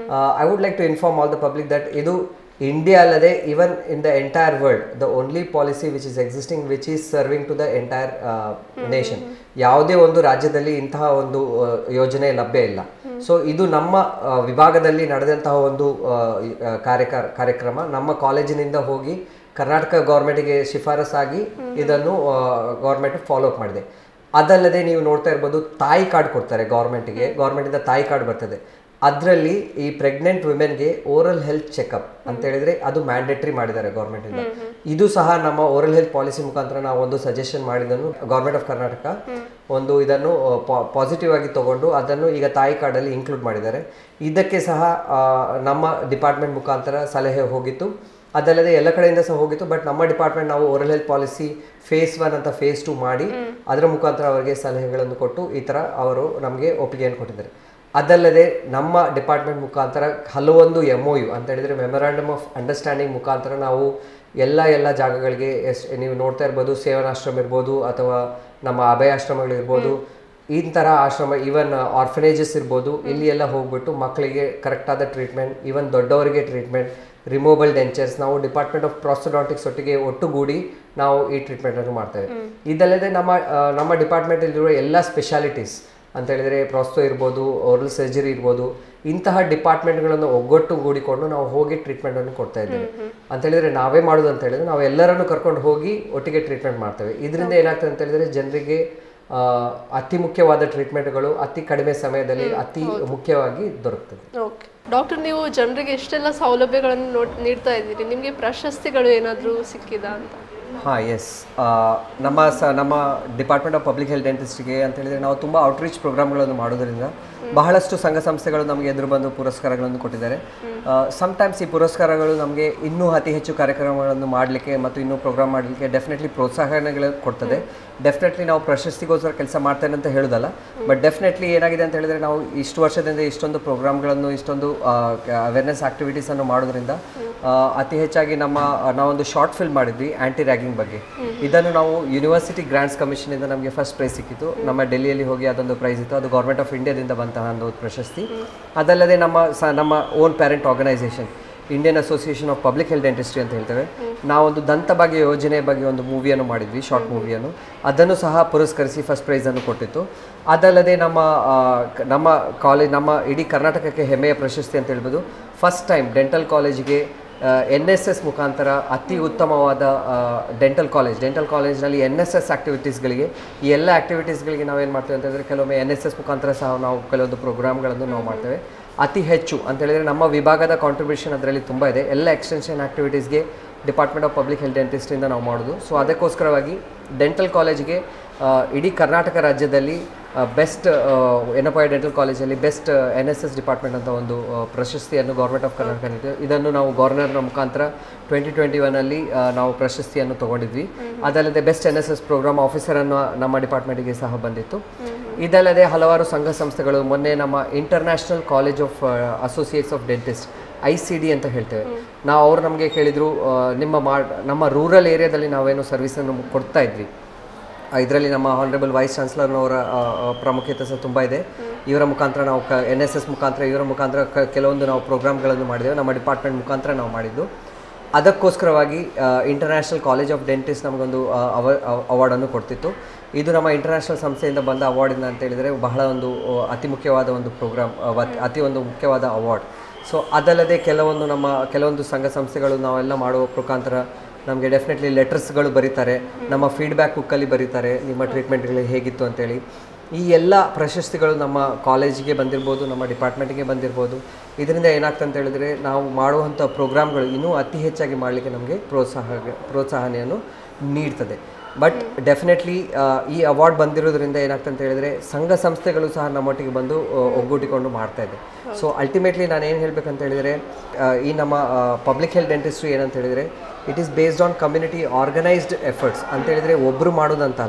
Speaker 2: I would like to inform all the public that ಇದು ಇಂಡಿಯಾ ಅಲ್ಲದೆ even in the entire world the only policy which is existing which is serving to the entire nation ಯಾವುದೇ ಒಂದು ರಾಜ್ಯದಲ್ಲಿ ಇಂತಹ ಒಂದು ಆ, ಯೋಜನೆ ಲಭ್ಯ ಇಲ್ಲ ಸೊ ಇದು ನಮ್ಮ ಆ, ವಿಭಾಗದಲ್ಲಿ ನಡೆದಂತಹ ಒಂದು ಆ, ಈ, ಆ, ಕಾರ್ಯಕಾರ ಕಾರ್ಯಕ್ರಮ ನಮ್ಮ ಕಾಲೇಜಿನಿಂದ ಹೋಗಿ ಕರ್ನಾಟಕ ಗೌರ್ಮೆಂಟ್ಗೆ ಶಿಫಾರಸಾಗಿ ಇದನ್ನು ಗೌರ್ಮೆಂಟ್ ಫಾಲೋ ಅಪ್ ಮಾಡಿದೆ ಅದಲ್ಲದೆ ನೀವು ನೋಡ್ತಾ ಇರ್ಬೋದು ತಾಯಿ ಕಾರ್ಡ್ ಕೊಡ್ತಾರೆ ಗೌರ್ಮೆಂಟ್ಗೆ ಗೌರ್ಮೆಂಟಿಂದ ತಾಯಿ ಕಾರ್ಡ್ ಬರ್ತದೆ ಅದರಲ್ಲಿ ಈ ಪ್ರೆಗ್ನೆಂಟ್ ವುಮೆನ್ಗೆ ಓರಲ್ ಹೆಲ್ತ್ ಚೆಕಪ್ ಅಂತ ಹೇಳಿದ್ರೆ ಅದು ಮ್ಯಾಂಡೇಟ್ರಿ ಮಾಡಿದ್ದಾರೆ ಗೌರ್ಮೆಂಟ್ ಇಂದ ಇದು ಸಹ ನಮ್ಮ ಓರಲ್ ಹೆಲ್ತ್ ಪಾಲಿಸಿ ಮುಖಾಂತರ ನಾವು ಒಂದು ಸಜೆಷನ್ ಮಾಡಿದನ್ನು ಗೌರ್ಮೆಂಟ್ ಆಫ್ ಕರ್ನಾಟಕ ಒಂದು ಇದನ್ನು ಪಾಸಿಟಿವ್ ಆಗಿ ತಗೊಂಡು ಅದನ್ನು ಈಗ ತಾಯಿ ಕಾರ್ಡಲ್ಲಿ ಇನ್ಕ್ಲೂಡ್ ಮಾಡಿದ್ದಾರೆ ಇದಕ್ಕೆ ಸಹ ಆ, ನಮ್ಮ ಡಿಪಾರ್ಟ್ಮೆಂಟ್ ಮುಖಾಂತರ ಸಲಹೆ ಹೋಗಿತ್ತು ಅದಲ್ಲದೆ ಎಲ್ಲ ಕಡೆಯಿಂದ ಸಹ ಹೋಗಿತ್ತು ಬಟ್ ನಮ್ಮ ಡಿಪಾರ್ಟ್ಮೆಂಟ್ ನಾವು oral health policy phase one ಅಂತ ಫೇಸ್ ಟು ಮಾಡಿ ಅದರ ಮುಖಾಂತರ ಅವರಿಗೆ ಸಲಹೆಗಳನ್ನು ಕೊಟ್ಟು ಈ ಥರ ಅವರು ನಮಗೆ ಒಪ್ಪಿಗೆಯನ್ನು ಕೊಟ್ಟಿದ್ದಾರೆ ಅದಲ್ಲದೆ ನಮ್ಮ ಡಿಪಾರ್ಟ್ಮೆಂಟ್ ಮುಖಾಂತರ ಹಲವೊಂದು ಎಮ್ ಒ ಯು ಅಂತ ಹೇಳಿದ್ರೆ ಮೆಮೊರಾಂಡಮ್ ಆಫ್ ಅಂಡರ್ಸ್ಟ್ಯಾಂಡಿಂಗ್ ಮುಖಾಂತರ ನಾವು ಎಲ್ಲ ಎಲ್ಲ ಜಾಗಗಳಿಗೆ ಎಸ್ ನೀವು ನೋಡ್ತಾ ಇರ್ಬೋದು ಸೇವನಾಶ್ರಮ ಇರ್ಬೋದು ಅಥವಾ ನಮ್ಮ ಅಭಯ ಆಶ್ರಮಗಳಿರ್ಬೋದು ಇಂಥರ ಆಶ್ರಮ ಈವನ್ ಆರ್ಫನೇಜಸ್ ಇರ್ಬೋದು ಇಲ್ಲಿ ಎಲ್ಲ ಹೋಗ್ಬಿಟ್ಟು ಮಕ್ಕಳಿಗೆ ಕರೆಕ್ಟಾದ ಟ್ರೀಟ್ಮೆಂಟ್ ಈವನ್ ದೊಡ್ಡವರಿಗೆ ಟ್ರೀಟ್ಮೆಂಟ್ ರಿಮೂವಬಲ್ ಡೆಂಚರ್ಸ್ ನಾವು ಡಿಪಾರ್ಟ್ಮೆಂಟ್ ಆಫ್ ಪ್ರಾಸ್ಟೋಡಾಂಟಿಕ್ಸ್ ಒಟ್ಟಿಗೆ ಒಟ್ಟುಗೂಡಿ ನಾವು ಈ ಟ್ರೀಟ್ಮೆಂಟನ್ನು ಮಾಡ್ತೇವೆ ಇದಲ್ಲದೆ ನಮ್ಮ ಆ, ನಮ್ಮ ಡಿಪಾರ್ಟ್ಮೆಂಟಲ್ಲಿರುವ ಎಲ್ಲ ಸ್ಪೆಷಾಲಿಟೀಸ್ ಅಂತ ಹೇಳಿದ್ರೆ ಪ್ರಾಸ್ತೋ ಇರ್ಬೋದು ಓರಲ್ ಸರ್ಜರಿ ಇರ್ಬೋದು ಇಂತಹ ಡಿಪಾರ್ಟ್ಮೆಂಟ್ಗಳನ್ನು ಒಗ್ಗಟ್ಟುಗೂಡಿಕೊಂಡು ನಾವು ಹೋಗಿ ಟ್ರೀಟ್ಮೆಂಟನ್ನು ಕೊಡ್ತಾ ಇದ್ದೇವೆ ಅಂತ ಹೇಳಿದ್ರೆ ನಾವೇ ಮಾಡೋದು ಅಂತ ಹೇಳಿದ್ರೆ ನಾವು ಎಲ್ಲರನ್ನು ಕರ್ಕೊಂಡು ಹೋಗಿ ಒಟ್ಟಿಗೆ ಟ್ರೀಟ್ಮೆಂಟ್ ಮಾಡ್ತೇವೆ ಇದರಿಂದ ಏನಾಗ್ತದೆ ಅಂತ ಹೇಳಿದ್ರೆ ಜನರಿಗೆ ಆ, ಅತಿ ಮುಖ್ಯವಾದ ಟ್ರೀಟ್ಮೆಂಟ್ಗಳು ಅತಿ ಕಡಿಮೆ ಸಮಯದಲ್ಲಿ ಅತಿ ಮುಖ್ಯವಾಗಿ ದೊರಕ್ತದೆ
Speaker 1: ಓಕೆ ಡಾಕ್ಟರ್ ನೀವು ಜನರಿಗೆ ಇಷ್ಟೆಲ್ಲ ಸೌಲಭ್ಯಗಳನ್ನು ನೋಡ್ ನೀಡ್ತಾ ಇದ್ದೀರಿ ನಿಮಗೆ ಪ್ರಶಸ್ತಿಗಳು ಏನಾದರೂ ಸಿಕ್ಕಿದಾ ಅಂತ
Speaker 2: ಹಾಂ ಎಸ್ ನಮ್ಮ ಸ ನಮ್ಮ ಡಿಪಾರ್ಟ್ಮೆಂಟ್ ಆಫ್ ಪಬ್ಲಿಕ್ ಹೆಲ್ತ್ ಡೆಂಟಿಸ್ಟ್ಗೆ ಅಂತ ಹೇಳಿದ್ರೆ ನಾವು ತುಂಬ ಔಟ್ರೀಚ್ ಪ್ರೋಗ್ರಾಮ್ಗಳನ್ನು ಮಾಡೋದ್ರಿಂದ ಬಹಳಷ್ಟು ಸಂಘ ಸಂಸ್ಥೆಗಳು ನಮಗೆ ಎದುರು ಬಂದು ಪುರಸ್ಕಾರಗಳನ್ನು ಕೊಟ್ಟಿದ್ದಾರೆ ಸಮ್ಟೈಮ್ಸ್ ಈ ಪುರಸ್ಕಾರಗಳು ನಮಗೆ ಇನ್ನೂ ಅತಿ ಹೆಚ್ಚು ಕಾರ್ಯಕ್ರಮಗಳನ್ನು ಮಾಡಲಿಕ್ಕೆ ಮತ್ತು ಇನ್ನೂ ಪ್ರೋಗ್ರಾಮ್ ಮಾಡಲಿಕ್ಕೆ ಡೆಫಿನೆಟ್ಲಿ ಪ್ರೋತ್ಸಾಹನೆಗಳು ಕೊಡ್ತದೆ ಡೆಫಿನೆಟ್ಲಿ ನಾವು ಪ್ರಶಸ್ತಿಗೋಸ್ಕರ ಕೆಲಸ ಮಾಡ್ತೇನೆ ಅಂತ ಹೇಳೋದಲ್ಲ ಬಟ್ ಡೆಫಿನೆಟ್ಲಿ ಏನಾಗಿದೆ ಅಂತ ಹೇಳಿದ್ರೆ ನಾವು ಇಷ್ಟು ವರ್ಷದಿಂದ ಇಷ್ಟೊಂದು ಪ್ರೋಗ್ರಾಮ್ಗಳನ್ನು ಇಷ್ಟೊಂದು ಅವೇರ್ನೆಸ್ ಆಕ್ಟಿವಿಟೀಸನ್ನು ಮಾಡೋದ್ರಿಂದ ಆ, ಅತಿ ಹೆಚ್ಚಾಗಿ ನಮ್ಮ ನಾವೊಂದು ಶಾರ್ಟ್ ಫಿಲ್ಮ್ ಮಾಡಿದ್ವಿ ಆಂಟಿ ರ್ಯಾಗಿಂಗ್ ಬಗ್ಗೆ ಇದನ್ನು ನಾವು ಯೂನಿವರ್ಸಿಟಿ ಗ್ರಾಂಟ್ಸ್ ಕಮಿಷನ್ ಇಂದ ನಮಗೆ ಫಸ್ಟ್ ಪ್ರೈಸ್ ಸಿಕ್ಕಿತ್ತು ನಮ್ಮ ಡೆಲ್ಲಿಯಲ್ಲಿ ಹೋಗಿ ಅದೊಂದು ಪ್ರೈಸ್ ಇತ್ತು ಅದು ಗೌರ್ಮೆಂಟ್ ಆಫ್ ಇಂಡಿಯಾದಿಂದ ಬಂತಹ ಒಂದು ಪ್ರಶಸ್ತಿ ಅದಲ್ಲದೆ ನಮ್ಮ ಸ ನಮ್ಮ own parent organisation Indian association of public health dentistry ಅಂತ ಹೇಳ್ತೇವೆ ನಾವೊಂದು ದಂತಭಾಗ್ಯ ಯೋಜನೆ ಬಗ್ಗೆ ಒಂದು ಮೂವಿಯನ್ನು ಮಾಡಿದ್ವಿ ಶಾರ್ಟ್ ಮೂವಿಯನ್ನು ಅದನ್ನು ಸಹ ಪುರಸ್ಕರಿಸಿ ಫಸ್ಟ್ ಪ್ರೈಸನ್ನು ಕೊಟ್ಟಿತ್ತು ಅದಲ್ಲದೆ ನಮ್ಮ ಆ, ಕ- ನಮ್ಮ ಕಾಲೇಜ್ ನಮ್ಮ ಇಡೀ ಕರ್ನಾಟಕಕ್ಕೆ ಹೆಮ್ಮೆಯ ಪ್ರಶಸ್ತಿ ಅಂತ ಹೇಳ್ಬೋದು ಫಸ್ಟ್ ಟೈಮ್ ಡೆಂಟಲ್ ಕಾಲೇಜಿಗೆ ಎನ್ ಎಸ್ ಎಸ್ ಮುಖಾಂತರ ಅತಿ ಉತ್ತಮವಾದ ಡೆಂಟಲ್ ಕಾಲೇಜ್ ಡೆಂಟಲ್ ಕಾಲೇಜ್ನಲ್ಲಿ ಎನ್ ಎಸ್ ಎಸ್ ಆ್ಯಕ್ಟಿವಿಟೀಸ್ಗಳಿಗೆ ಈ ಎಲ್ಲ ಆ್ಯಕ್ಟಿವಿಟೀಸ್ಗಳಿಗೆ ನಾವೇನು ಮಾಡ್ತೇವೆ ಅಂತ ಹೇಳಿದ್ರೆ ಕೆಲವೊಮ್ಮೆ ಎನ್ ಎಸ್ ಎಸ್ ಮುಖಾಂತರ ಸಹ ನಾವು ಕೆಲವೊಂದು ಪ್ರೋಗ್ರಾಮ್ಗಳನ್ನು ನಾವು ಮಾಡ್ತೇವೆ ಅತಿ ಹೆಚ್ಚು ಅಂತ ಹೇಳಿದ್ರೆ ನಮ್ಮ ವಿಭಾಗದ ಕಾಂಟ್ರಿಬ್ಯೂಷನ್ ಅದರಲ್ಲಿ ತುಂಬ ಇದೆ ಎಲ್ಲ ಎಕ್ಸ್ಟೆನ್ಷನ್ ಆ್ಯಕ್ಟಿವಿಟೀಸ್ಗೆ ಡಿಪಾರ್ಟ್ಮೆಂಟ್ ಆಫ್ ಪಬ್ಲಿಕ್ ಹೆಲ್ತ್ ಡೆಂಟಿಸ್ಟಿಂದ ನಾವು ಮಾಡೋದು ಸೊ ಅದಕ್ಕೋಸ್ಕರವಾಗಿ ಡೆಂಟಲ್ ಕಾಲೇಜ್ಗೆ ಆ, ಇಡೀ ಕರ್ನಾಟಕ ರಾಜ್ಯದಲ್ಲಿ ಬೆಸ್ಟ್ ಏನಪ್ಪ ಡೆಂಟಲ್ ಕಾಲೇಜಲ್ಲಿ best N S S department ಅಂತ ಒಂದು ಆ, ಪ್ರಶಸ್ತಿಯನ್ನು ಗೌರ್ಮೆಂಟ್ ಆಫ್ ಕರ್ನಾಟಕ ನೀಡಿದೆ ಇದನ್ನು ನಾವು ಗವರ್ನರ್ನ ಮುಖಾಂತರ ಟ್ವೆಂಟಿ ಟ್ವೆಂಟಿ ಒನಲ್ಲಿ ನಾವು ಪ್ರಶಸ್ತಿಯನ್ನು ತಗೊಂಡಿದ್ವಿ ಅದಲ್ಲದೆ best N S S program ಆಫೀಸರನ್ನು ನಮ್ಮ ಡಿಪಾರ್ಟ್ಮೆಂಟಿಗೆ ಸಹ ಬಂದಿತ್ತು ಇದಲ್ಲದೆ ಹಲವಾರು ಸಂಘ ಸಂಸ್ಥೆಗಳು ಮೊನ್ನೆ ನಮ್ಮ international college of associates of dentist I C D ಅಂತ ಹೇಳ್ತೇವೆ ನಾವು ಅವ್ರು ನಮಗೆ ಕೇಳಿದರು ನಿಮ್ಮ ಮಾ ನಮ್ಮ ರೂರಲ್ ಏರಿಯಾದಲ್ಲಿ ನಾವೇನು ಸರ್ವಿಸನ್ನು ಕೊಡ್ತಾ ಇದ್ವಿ ಇದರಲ್ಲಿ ನಮ್ಮ ಹಾನರಬಲ್ ವೈಸ್ ಚಾನ್ಸಲರ್ನವರ ಆ, ಆ, ಪ್ರಾಮುಖ್ಯತೆ ಸಹ ತುಂಬ ಇದೆ ಇವರ ಮುಖಾಂತರ ನಾವು ಕ ಎನ್ ಎಸ್ ಎಸ್ ಮುಖಾಂತರ ಇವರ ಮುಖಾಂತರ ಕ ಕೆಲವೊಂದು ನಾವು ಪ್ರೋಗ್ರಾಮ್ಗಳನ್ನು ಮಾಡಿದ್ದೇವೆ ನಮ್ಮ ಡಿಪಾರ್ಟ್ಮೆಂಟ್ ಮುಖಾಂತರ ನಾವು ಮಾಡಿದ್ದು ಅದಕ್ಕೋಸ್ಕರವಾಗಿ ಇಂಟರ್ನ್ಯಾಷನಲ್ ಕಾಲೇಜ್ ಆಫ್ ಡೆಂಟಿಸ್ಟ್ ನಮಗೊಂದು ಅವ ಅವಾರ್ಡನ್ನು ಕೊಡ್ತಿತ್ತು ಇದು ನಮ್ಮ ಇಂಟರ್ನ್ಯಾಷನಲ್ ಸಂಸ್ಥೆಯಿಂದ ಬಂದ ಅವಾರ್ಡಿಂದ ಅಂತ ಹೇಳಿದರೆ ಬಹಳ ಒಂದು ಆ, ಅತಿ ಮುಖ್ಯವಾದ ಒಂದು ಪ್ರೋಗ್ರಾಮ್ ಅತಿ ಒಂದು ಮುಖ್ಯವಾದ ಅವಾರ್ಡ್ ಸೊ ಅದಲ್ಲದೆ ಕೆಲವೊಂದು ನಮ್ಮ ಕೆಲವೊಂದು ಸಂಘ ಸಂಸ್ಥೆಗಳು ನಾವೆಲ್ಲ ಮಾಡುವ ಮುಖಾಂತರ ನಮಗೆ ಡೆಫಿನೆಟ್ಲಿ ಲೆಟರ್ಸ್ಗಳು ಬರೀತಾರೆ ನಮ್ಮ ಫೀಡ್ಬ್ಯಾಕ್ ಬುಕ್ಕಲ್ಲಿ ಬರೀತಾರೆ ನಿಮ್ಮ ಟ್ರೀಟ್ಮೆಂಟ್ಗಳು ಹೇಗಿತ್ತು ಅಂತೇಳಿ ಈ ಎಲ್ಲ ಪ್ರಶಸ್ತಿಗಳು ನಮ್ಮ ಕಾಲೇಜಿಗೆ ಬಂದಿರ್ಬೋದು ನಮ್ಮ ಡಿಪಾರ್ಟ್ಮೆಂಟಿಗೆ ಬಂದಿರ್ಬೋದು ಇದರಿಂದ ಏನಾಗ್ತದೆ ಅಂತ ಹೇಳಿದ್ರೆ ನಾವು ಮಾಡುವಂಥ ಪ್ರೋಗ್ರಾಮ್ಗಳು ಇನ್ನೂ ಅತಿ ಹೆಚ್ಚಾಗಿ ಮಾಡಲಿಕ್ಕೆ ನಮಗೆ ಪ್ರೋತ್ಸಾಹ ಪ್ರೋತ್ಸಾಹನೆಯನ್ನು ನೀಡ್ತದೆ ಬಟ್ ಡೆಫಿನೆಟ್ಲಿ ಈ ಅವಾರ್ಡ್ ಬಂದಿರೋದ್ರಿಂದ ಏನಾಗ್ತದೆ ಅಂತ ಹೇಳಿದ್ರೆ ಸಂಘ ಸಂಸ್ಥೆಗಳು ಸಹ ನಮ್ಮೊಟ್ಟಿಗೆ ಬಂದು ಆ, ಒಗ್ಗೂಡಿಕೊಂಡು ಮಾಡ್ತಾ ಇದೆ ಸೊ ಅಲ್ಟಿಮೇಟ್ಲಿ ನಾನು ಏನು ಹೇಳಬೇಕಂತ ಹೇಳಿದರೆ ಆ, ಈ ನಮ್ಮ ಪಬ್ಲಿಕ್ ಹೆಲ್ತ್ ಡೆಂಟಿಸ್ಟ್ರಿ ಏನಂತ ಹೇಳಿದರೆ it is based on community organised efforts ಅಂತ ಹೇಳಿದರೆ ಒಬ್ಬರು ಮಾಡೋದಂತಲ್ಲ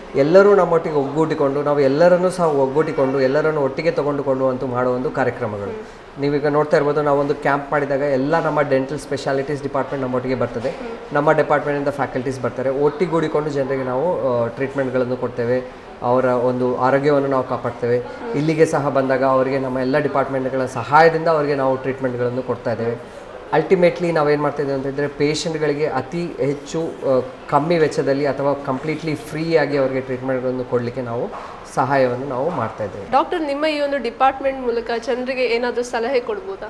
Speaker 2: ಎಲ್ಲರೂ ನಮ್ಮೊಟ್ಟಿಗೆ ಒಗ್ಗೂಡಿಕೊಂಡು ನಾವು ಎಲ್ಲರನ್ನೂ ಸಹ ಒಗ್ಗೂಡಿಕೊಂಡು ಎಲ್ಲರನ್ನು ಒಟ್ಟಿಗೆ ತಗೊಂಡುಕೊಂಡು ಅಂತೂ ಮಾಡೋ ಒಂದು ಕಾರ್ಯಕ್ರಮಗಳು ನೀವೀಗ ನೋಡ್ತಾ ಇರ್ಬೋದು ನಾವೊಂದು ಕ್ಯಾಂಪ್ ಮಾಡಿದಾಗ ಎಲ್ಲ ನಮ್ಮ ಡೆಂಟಲ್ ಸ್ಪೆಷಾಲಿಟೀಸ್ ಡಿಪಾರ್ಟ್ಮೆಂಟ್ ನಮ್ಮೊಟ್ಟಿಗೆ ಬರ್ತದೆ ನಮ್ಮ ಡಿಪಾರ್ಟ್ಮೆಂಟಿಂದ ಫ್ಯಾಕಲ್ಟೀಸ್ ಬರ್ತಾರೆ ಒಟ್ಟಿಗೂಡಿಕೊಂಡು ಜನರಿಗೆ ನಾವು ಟ್ರೀಟ್ಮೆಂಟ್ಗಳನ್ನು ಕೊಡ್ತೇವೆ ಅವರ ಒಂದು ಆರೋಗ್ಯವನ್ನು ನಾವು ಕಾಪಾಡ್ತೇವೆ ಇಲ್ಲಿಗೆ ಸಹ ಬಂದಾಗ ಅವರಿಗೆ ನಮ್ಮ ಎಲ್ಲ ಡಿಪಾರ್ಟ್ಮೆಂಟ್ಗಳ ಸಹಾಯದಿಂದ ಅವರಿಗೆ ನಾವು ಟ್ರೀಟ್ಮೆಂಟ್ಗಳನ್ನು ಕೊಡ್ತಾ ಇದ್ದೇವೆ ಅಲ್ಟಿಮೇಟ್ಲಿ ನಾವೇನು ಮಾಡ್ತಾ ಇದ್ದೇವೆ ಅಂತಂದರೆ ಪೇಷಂಟ್ಗಳಿಗೆ ಅತಿ ಹೆಚ್ಚು ಆ, ಕಮ್ಮಿ ವೆಚ್ಚದಲ್ಲಿ ಅಥವಾ ಕಂಪ್ಲೀಟ್ಲಿ ಫ್ರೀಯಾಗಿ ಅವರಿಗೆ ಟ್ರೀಟ್ಮೆಂಟ್ಗಳನ್ನು ಕೊಡಲಿಕ್ಕೆ ನಾವು ಸಹಾಯವನ್ನು ನಾವು ಮಾಡ್ತಾ ಇದ್ದೇವೆ
Speaker 1: ಡಾಕ್ಟರ್ ನಿಮ್ಮ ಈ ಒಂದು ಡಿಪಾರ್ಟ್ಮೆಂಟ್ ಮೂಲಕ ಜನರಿಗೆ ಏನಾದರೂ ಸಲಹೆ ಕೊಡ್ಬೋದಾ